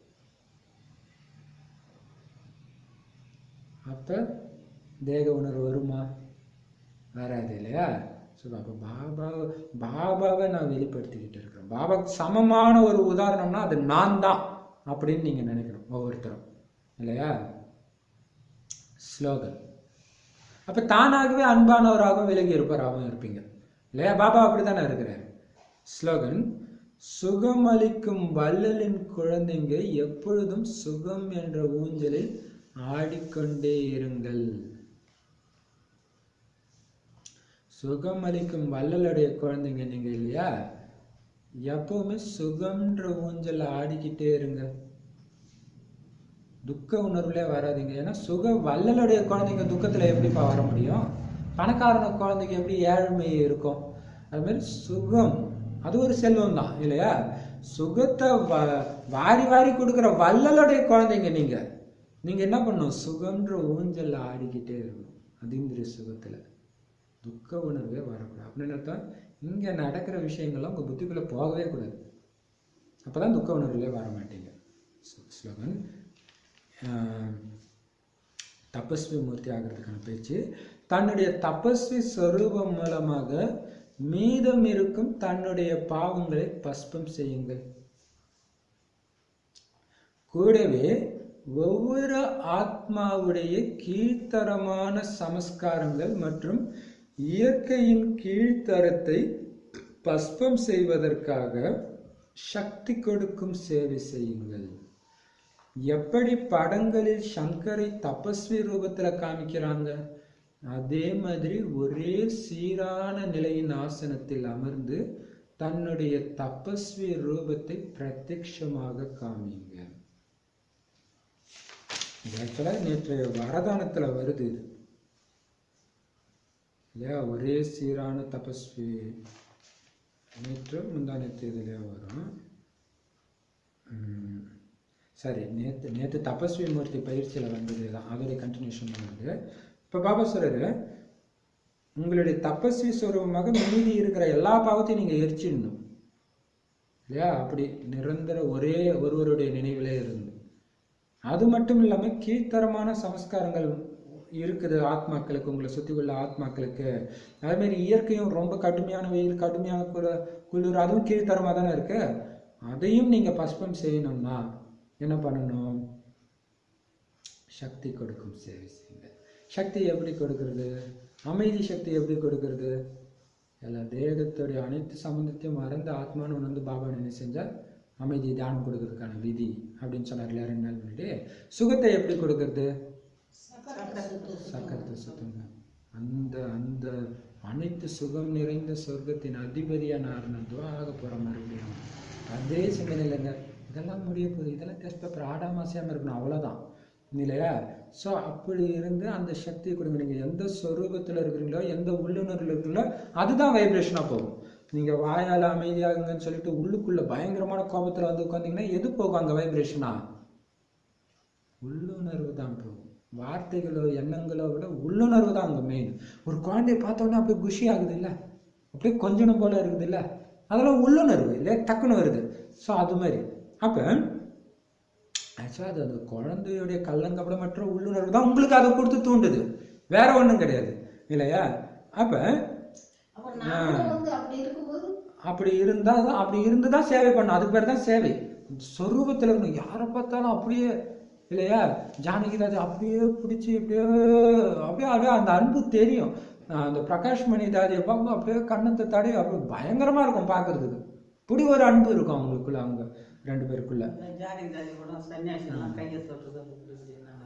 S1: அப்போ தேக உணர்வு வருமா வராது இல்லையா ஸோ அப்போ பாபா பாபாவை நான் வெளிப்படுத்திக்கிட்டு இருக்கிறேன் பாபாவுக்கு சமமான ஒரு உதாரணம்னா அது நான் தான் அப்படின்னு நீங்கள் நினைக்கணும் ஒவ்வொருத்தரும் இல்லையா ஸ்லோகன் அப்போ தானாகவே அன்பானவராகவும் விலகி இருப்பவராகவும் இருப்பீங்க இல்லையா பாபா அப்படித்தானே இருக்கிறார் ஸ்லோகன் சுகமளிக்கும் வள்ளலின் குழந்தைங்க எப்பொழுதும் சுகம் என்ற ஊஞ்சலில் ஆடிக்கொண்டே இருங்கள் சுகமளிக்கும் வள்ளலுடைய குழந்தைங்க நீங்க இல்லையா எப்பவுமே சுகம்ன்ற ஊஞ்சல்ல ஆடிக்கிட்டே இருங்க துக்க உணர்வுலே வராதீங்க ஏன்னா சுக வள்ளலுடைய குழந்தைங்க துக்கத்துல எப்படிப்பா வர முடியும் பணக்காரன குழந்தைங்க எப்படி ஏழ்மை இருக்கும் அது மாதிரி சுகம் அது ஒரு செல்வம் தான் இல்லையா சுகத்தை வ- வாரி வாரி கொடுக்குற வள்ளலுடைய குழந்தைங்க நீங்க நீங்க என்ன பண்ணணும் சுகம்ன்ற ஊஞ்சல்ல ஆடிக்கிட்டே இருக்கணும் அதிந்திரிய சுகத்துல துக்க உணர்வே வரக்கூடாது அப்படின்னு அர்த்தம் இங்க நடக்கிற விஷயங்கள்லாம் உங்க புத்திக்குள்ள போகவே கூடாது அப்பதான் துக்க உணர்வுலே வர மாட்டீங்க ஸ்லோ- ஸ்லோகன் ஆஹ், தபஸ்வி மூர்த்தி ஆகிறதுக்கான பேச்சு தன்னுடைய தபஸ்வி ஸ்வரூபம் மூலமாக மீதம் இருக்கும் தன்னுடைய பாவங்களை பஸ்பம் செய்யுங்கள் கூடவே ஒவ்வொரு ஆத்மாவுடைய கீழ்த்தரமான சமஸ்காரங்கள் மற்றும் இயற்கையின் கீழ்த்தரத்தை பஸ்பம் செய்வதற்காக சக்தி கொடுக்கும் சேவை செய்யுங்கள் எப்படி படங்களில் சங்கரை தபஸ்வி ரூபத்துல காமிக்கிறாங்க அதே மாதிரி ஒரே சீரான நிலையின் ஆசனத்தில் அமர்ந்து தன்னுடைய தபஸ்வி ரூபத்தை பிரத்யக்ஷமாக காமிங்க இது ஆக்சுவலாக நேற்று வரதானத்துல வருது இது இல்லையா ஒரே சீரான தபஸ்வி நேற்று முந்தானத்து இதுலயே வரும் உம், சரி நேற்று நேற்று தபஸ்வி மூர்த்தி பயிற்சியில் வந்தது தான் அதோடைய கண்டினியூஷன் தான் வருது இப்போ பாபா சொல்றாரு உங்களுடைய தபஸ்வி ஸ்வரூபமாக மீதி இருக்கிற எல்லா பாவத்தையும் நீங்கள் எரிச்சிடணும் இல்லையா அப்படி நிரந்தர ஒரே ஒருவருடைய நினைவிலே இருந்து அது மட்டும் இல்லாமல் கீழ்த்தரமான சமஸ்காரங்கள் இருக்குது ஆத்மாக்களுக்கு உங்களை சுற்றி உள்ள ஆத்மாக்களுக்கு அதே மாதிரி இயற்கையும் ரொம்ப கடுமையான வெயில் கடுமையான குளிர் குளிர் அதுவும் கீழ்த்தரமாக தானே இருக்கு அதையும் நீங்கள் பஸ்பம் செய்யணும்னா என்ன பண்ணணும் சக்தி கொடுக்கும் சேவை செய்யுங்க சக்தி எப்படி கொடுக்கிறது அமைதி சக்தி எப்படி கொடுக்கிறது எல்லா தேகத்துடைய அனைத்து சம்பந்தத்தையும் மறந்து ஆத்மான்னு உணர்ந்து பாபா நினை செஞ்சா அமைதி தியானம் கொடுக்கறதுக்கான விதி அப்படின்னு சொன்னார் இல்லையா ரெண்டு நாள் முன்னாடி சுகத்தை எப்படி கொடுக்கறது சக்கரத்தை சுத்தங்க அந்த அந்த அனைத்து சுகம் நிறைந்த சொர்க்கத்தின் அதிபதியா நான் துவா ஆக போகிறேன் மறுபடியும் அதே சிந்தனையிலங்க இதெல்லாம் முடிய போகுது இதெல்லாம் டெஸ்ட் பேப்பர் ஆடாம அசையாம இருக்கணும் அவ்வளோதான் இல்லையா ஸோ அப்படி இருந்து அந்த சக்தியை கொடுங்க நீங்கள் எந்த ஸ்வரூபத்தில் இருக்கிறீங்களோ எந்த உள்ளுணர்வில் இருக்கிறீங்களோ அதுதான் வைப்ரேஷனாக போகும் நீங்கள் வாயால் அமைதியாகுங்கன்னு சொல்லிட்டு உள்ளுக்குள்ள பயங்கரமான கோபத்தில் வந்து உட்காந்தீங்கன்னா எது போகும் அங்கே வைப்ரேஷனா உள்ளுணர்வு தான் போகும் வார்த்தைகளோ எண்ணங்களோ விட உள்ளுணர்வு தான் அங்கே மெயின் ஒரு குழந்தைய பார்த்தோன்னே அப்படியே குஷி ஆகுது இல்லை அப்படியே கொஞ்சணும் போல இருக்குது இல்லை அதெல்லாம் உள்ளுணர்வு இல்லையா டக்குன்னு வருது ஸோ அது மாதிரி அப்போ ஆக்சுவலாக அது அந்த குழந்தையுடைய கள்ளங்கபடமற்ற உள்ளுணர்வு தான் உங்களுக்கு அதை கொடுத்து தூண்டுது வேற ஒன்றும் கிடையாது இல்லையா அப்போ
S2: அப்ப நாமளும் வந்து அப்படி இருக்கும்போது
S1: அப்படி இருந்தால் தான் அப்படி இருந்து தான் சேவை பண்ணும் அதுக்கு பேர் தான் சேவை சொரூபத்தில் இருக்கணும் யாரை பார்த்தாலும் அப்படியே இல்லையா ஜானகிராஜ் அப்படியே பிடிச்சி அப்படியே அப்படியே அப்படியே அந்த அன்பு தெரியும் ஆஹ் அந்த பிரகாஷ் மணி தாதியை பார்க்கும் அப்படியே கண்ணத்தை தடவி அப்படியே பயங்கரமா இருக்கும் பார்க்கறதுக்கு இப்படி ஒரு அன்பு இருக்கும் அவங்களுக்குள்ள அவங்க ரெண்டு பேருக்குள்ள
S3: இந்த ஜாதி ஜாதி கூட சன்னியாசிலாம் கையை சொல்றது அப்படி இப்படின்னாங்க.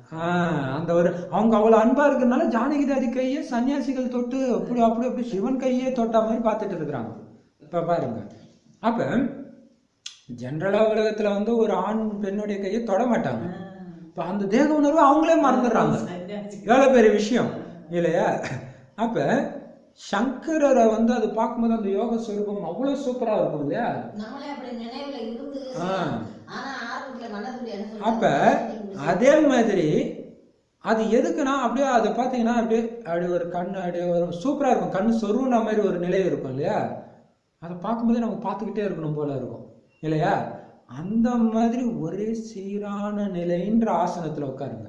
S1: ஆ, அந்த ஒரு அவங்க அவ்வளவு அன்பா இருக்கறனால ஜானகி தாதி கையே சன்னியாசிகள் தொட்டு அப்படி அப்படி அப்படி சிவன் கையே தொட்ட மாதிரி பார்த்துட்டு இருக்கிறாங்க இப்ப பாருங்க அப்ப ஜென்ரலா உலகத்துல வந்து ஒரு ஆண் பெண்ணுடைய கையை தொட மாட்டாங்க இப்ப அந்த தேக உணர்வு அவங்களே மறந்துடுறாங்க எவ்வளவு பெரிய விஷயம் இல்லையா அப்ப சங்கரரை வந்து அது பார்க்கும்போது அந்த யோக ஸ்வரூபம் அவ்வளவு சூப்பரா இருக்கும் இல்லையா
S2: நம்மளே அப்படி நினைவுல இருந்து
S1: ஆ.
S2: ஆனா ஆரம்பத்துல மனசுல என்ன
S1: அப்ப
S2: சொல்றாங்க?
S1: அதே மாதிரி அது எதுக்குன்னா அப்படியே அதை பார்த்தீங்கன்னா அப்படியே அப்படி ஒரு கண் அப்படியே ஒரு சூப்பரா இருக்கும் கண் சொருவுன மாதிரி ஒரு நிலை இருக்கும் இல்லையா அதை பார்க்கும்போதே நம்ம பார்த்துக்கிட்டே இருக்கணும் போல இருக்கும் இல்லையா அந்த மாதிரி ஒரே சீரான நிலைன்ற ஆசனத்துல உட்காருங்க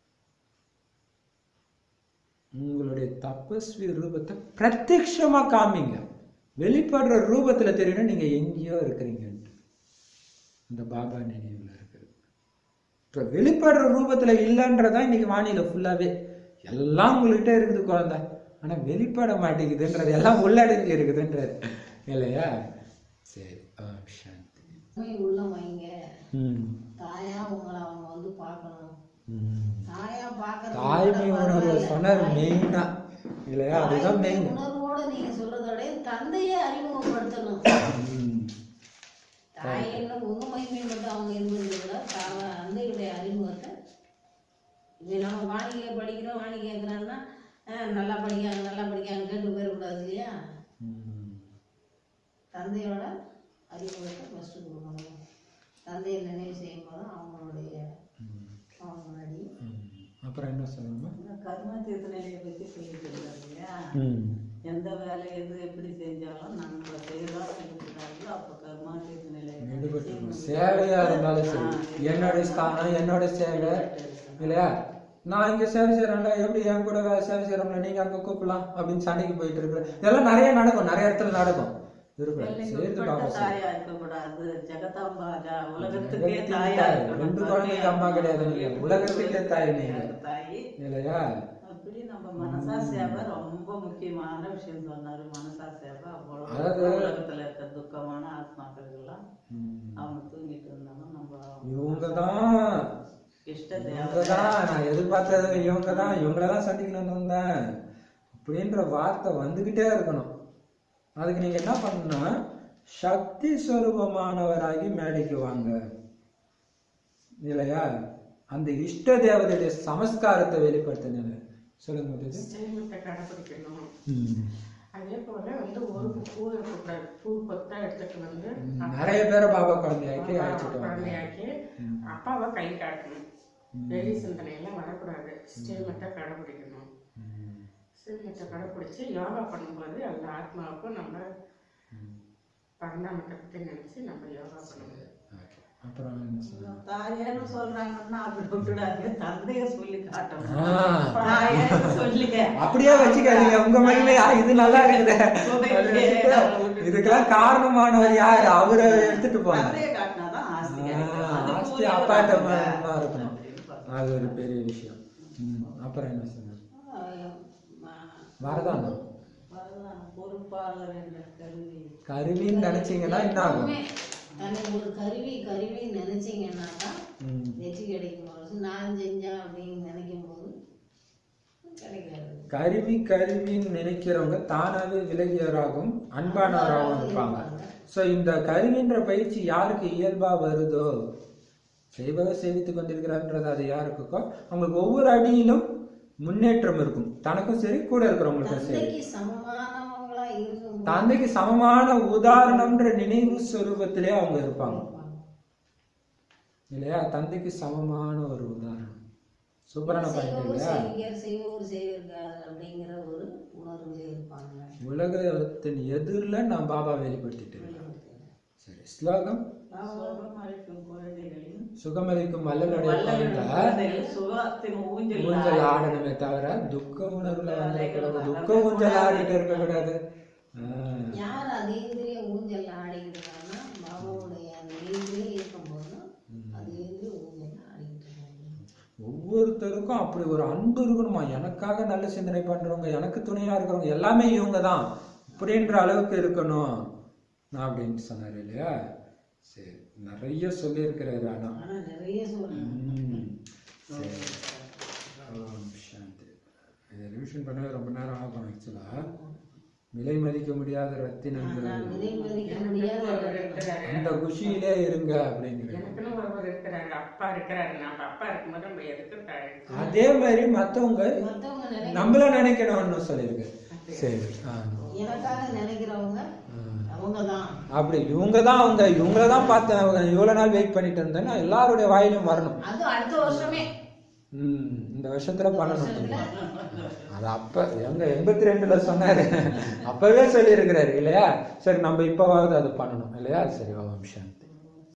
S1: உங்களுடைய தபஸ்வி ரூபத்தை பிரத்யக்ஷமா காமிங்க வெளிப்படுற ரூபத்துல தெரியணும் நீங்க எங்கேயோ இருக்கிறீங்கன்ட்டு இந்த பாபா நினைவுல இருக்குது இப்போ வெளிப்படுற ரூபத்துல இல்லைன்றதான் இன்னைக்கு வானிலை ஃபுல்லாவே எல்லாம் உங்கள்கிட்ட இருக்குது குழந்தை ஆனா வெளிப்பட மாட்டேங்குதுன்றது எல்லாம் உள்ளடங்கி இருக்குதுன்றது இல்லையா சரி ஆம், சாந்தி
S2: உண்மை உள்ள வைங்க
S1: ம்
S2: தாயா உங்களை அவங்க வந்து பார்க்கணும்
S1: ம்.
S2: தாயா பார்க்கறது
S1: தாய்மை உணர்வு சொன்னார் மெயினா இல்லையா அதுதான் மெயின்
S2: உணர்வோட நீங்க சொல்றதோட தந்தையை அறிமுகப்படுத்தணும் தாய் என்ன உண்மைமை மட்டும் அவங்க இருந்தது விட தாவ தந்தையுடைய அறிமுகத்தை இது நம்ம வாணிகை படிக்கிறோம் வாணி கேட்குறாங்கன்னா நல்லா படிக்காங்க நல்லா படிக்காங்க கேட்டு போயிடக்கூடாது இல்லையா
S1: ம்.
S2: தந்தையோட அறிமுகத்தை ஃபஸ்ட்டு கொடுக்கணும் தந்தையை நினைவு செய்யும் போது அவங்களுடைய அவங்க முன்னாடி
S1: ம். அப்புறம் என்ன சொல்லணுமா
S3: கர்ம தீர்த்த நிலையை பத்தி சொல்லிட்டு இருந்தாரு இல்லையா
S1: ம்
S3: எந்த வேலை எது எப்படி செஞ்சாலும் நம்ம செய்யலாம் சொல்லிருக்காங்களோ அப்போ கர்மா தீர்த்த நிலையை
S1: ஈடுபட்டுக்கணும் சேவையா இருந்தாலும் சரி என்னோட ஸ்தானம் என்னோட சேவை இல்லையா நான் இங்க சேவை செய்யறேன்டா எப்படி என் கூட வே- சேவை செய்யறோம்ல நீங்க அங்க கூப்பிடலாம் அப்படின்னு சண்டைக்கு போயிட்டு இருக்கிறேன் இதெல்லாம் நிறைய நடக்கும் நிறைய இடத்துல நடக்கும் இருக்கக்கூடாது சேர்த்து பாப்பா சரி.
S3: தாயா இருக்கக்கூடாது ஜெகதாம்பா ஜா- உலகத்துக்கே
S1: ஜெகத்தின்
S3: தாயா
S1: தாய்.
S3: இருக்கணும்.
S1: ரெண்டு குழந்தைக்கு அம்மா கிடையாது நீங்க. உலகத்துக்கே தாய் நீங்க.
S3: தாய்
S1: இல்லையா
S3: அப்படி நம்ம மனசா சேவை ரொம்ப முக்கியமான விஷயம் சொன்னாரு மனசா சேவை அவ்வளவு
S1: அதாவது-
S3: உலகத்துல இருக்க துக்கமான ஆத்மாக்கள் எல்லாம்
S1: ம்.
S3: அவங்க தூங்கிட்டு இருந்தாங்க நம்ம
S1: இவங்கதான்
S3: இஷ்ட தேவை
S1: இவங்கதான் நான் எதிர்பார்த்தது இவங்கதான் இவங்களதான் சந்திக்கணும்னு வந்தேன் அப்படின்ற வார்த்தை வந்துகிட்டே இருக்கணும் அதுக்கு நீங்க என்ன பண்ணணும்னா சக்தி ஸ்வரூபமானவராகி மேடைக்கு வாங்க இல்லையா அந்த இஷ்ட தேவதையுடைய சமஸ்காரத்தை வெளிப்படுத்தினது சொல்லுங்க முத்துஜி.
S4: ஸ்டைலத்தை கடைப்பிடிக்கணும்
S1: ம்.
S4: அதே போல வந்து ஒரு பூ இருக்கக்கூடாது பூ கொத்தா எடுத்துட்டு வந்து
S1: நிறைய பேரை பாபா குழந்தையாக்கி
S4: அப்பா
S1: அழைச்சிட்டு வாங்க
S4: குழந்தையாக்கி அப்பாவை கை காட்டணும் வெளி சிந்தனை எல்லாம் வரக்கூடாது ஸ்டைலத்தை கடைப்பிடிக்கணும்
S1: ம்.
S4: ஸ்டைலத்தை கடைப்பிடிச்சு யோகா பண்ணும்போது அந்த ஆத்மாவுக்கும் நம்ம பரிணாமத்தை பற்றி நினைச்சு நம்ம யோகா பண்ணணும்
S1: ஓகே. அப்புறம் என்ன சொல்லுங்க
S3: தாயான்னு சொல்றாங்கன்னா அப்படி விட்டுடாதீங்க தந்தைய சொல்லி காட்டணும்
S1: ஆ.
S3: தாயான்னு சொல்லிக்க
S1: அப்படியே வச்சுக்காதீங்க உங்க மைண்ட்லயா இது நல்லா இருக்குது அது வச்சுட்டு, இதுக்கெல்லாம் காரணமானவர் யாரு அவரை எடுத்துட்டு போங்க
S3: தந்தைய காட்டினாதான் ஆஸ்தி கிடைக்கும்.
S1: ஆ,
S3: அது
S1: ஆஸ்தி
S3: கூலியோட
S1: அப்பாட்ட
S3: ஆஸ்தி.
S1: தான் இருக்கணும்
S3: அப்படின்னு பார்த்தா.
S1: அது ஒரு பெரிய விஷயம் ம், அப்புறம் என்ன சொன்னாங்க
S2: ஆஹ் ம-
S1: வரதானம்
S3: வரதான பொறுப்பாளர் என்ற கருவி
S1: கருவின்னு நினைச்சீங்கன்னா என்ன ஆகும்
S2: எப்பவுமே தன்னை ஒரு கருவி கருவின்னு நினைச்சீங்கன்னாக்கா
S1: ம்.
S2: வெற்றி கிடைக்கும் ஒரு நான் செஞ்சேன் அப்படின்னு நினைக்கும் போது கிடைக்காது
S1: கருவி கருவின்னு நினைக்கிறவங்க தானாவே விலகியவராகவும் அன்பானவராகவும் இருப்பாங்க ஸோ இந்த கருவின்ற பயிற்சி யாருக்கு இயல்பா வருதோ செய்பவர் சேவித்துக் கொண்டிருக்கிறான்றது அது யாருக்கோ அவங்களுக்கு ஒவ்வொரு அடியிலும் முன்னேற்றம் இருக்கும் தனக்கும் சரி கூட இருக்கிறவங்களுக்கும் சரி
S2: தந்தைக்கு சமமானவங்களா இருக்கும்
S1: தந்தைக்கு சமமான உதாரணம்ன்ற நினைவு ஸ்வரூபத்திலே அவங்க இருப்பாங்க இல்லையா தந்தைக்கு சமமான ஒரு உதாரணம் சூப்பரான பாயிண்ட்
S2: செய்வோர்
S1: இல்லையா
S2: செய்வியர் செய்வோர் செய்விருக்கார் அப்படிங்கிற ஒரு உணர்வுல இருப்பாங்க
S1: உலகத்தின் எதிரில் நான் பாபா வெளிப்படுத்திட்டு இருக்கேன் சரி ஸ்லோகம்
S3: சுகம் அளிக்கும் குழந்தைகளின்
S1: சுகமளிக்கும் வல்லலுடைய
S3: வல்லமையுள்ள
S1: குழந்தை
S3: குழந்தைகள் சுகத்தின் ஊஞ்சல்
S1: ஊஞ்சல் ஆடணுமே தவிர துக்க உணர்வுல வந்துடக்கூடாது துக்க ஊஞ்சல் ஆடிட்டு இருக்கக்கூடாது ஆஹ்.
S2: யார் அதேந்திரிய ஊஞ்சல் ஆடிக்கிறாங்கன்னா பாபாவுடைய அந்த நீங்களே இருக்கும்போது அதேந்திரிய ஊஞ்சல் ஆடிக்கிட்டு இருக்காங்க
S1: ஒவ்வொருத்தருக்கும் அப்படி ஒரு அன்பு இருக்கணுமா எனக்காக நல்ல சிந்தனை பண்றவங்க எனக்கு துணையா இருக்கிறவங்க எல்லாமே இவங்க தான் அப்படின்ற அளவுக்கு இருக்கணும் நான் அப்படின்னு சொன்னாரு இல்லையா சரி நிறைய சொல்லியிருக்கிறாரு ஆனா
S2: ஆனா நிறைய சொல்றேன்
S1: ம். சரி ஓம் சாந்தி இதை ரிவிஷன் பண்ணவே ரொம்ப நேரம் ஆகும் ஆக்சுவலாக விலை மதிக்க முடியாத ரத்தினங்கள்
S2: நான் விதை மதிக்க முடியாத
S4: ஒருவர் இருக்கிறாரு
S1: அந்த குஷியிலே இருங்க அப்படிங்கிறது
S4: எனக்குன்னு ஒருவர் இருக்கிறாரு அப்பா இருக்கிறாரு நம்ம அப்பா இருக்கும்போது நம்ம எதுக்கு த-
S1: அதே மாதிரி மற்றவங்க
S2: மற்றவங்க நினை
S1: நம்மள நினைக்கணும்னு சொல்லியிருக்கு சரி ஆ
S2: எனக்காக நினைக்கிறவங்க அவங்க தான்
S1: அப்படி இவங்க தான் அவங்க இவங்கள தான் பார்த்தேன் அவங்க இவ்வளோ நாள் வெயிட் பண்ணிட்டு இருந்தேன்னா எல்லாருடைய வாயிலும் வரணும்
S2: அது அடுத்த வருஷமே
S1: ம் இந்த வருஷத்துல பண்ணணும் அது அப்ப எங்க எண்பத்தி ரெண்டுல சொன்னாரு அப்பவே சொல்லியிருக்கிறாரு இல்லையா சரி நம்ம இப்பவாவது அது பண்ணணும் இல்லையா சரி ஓம் சாந்தி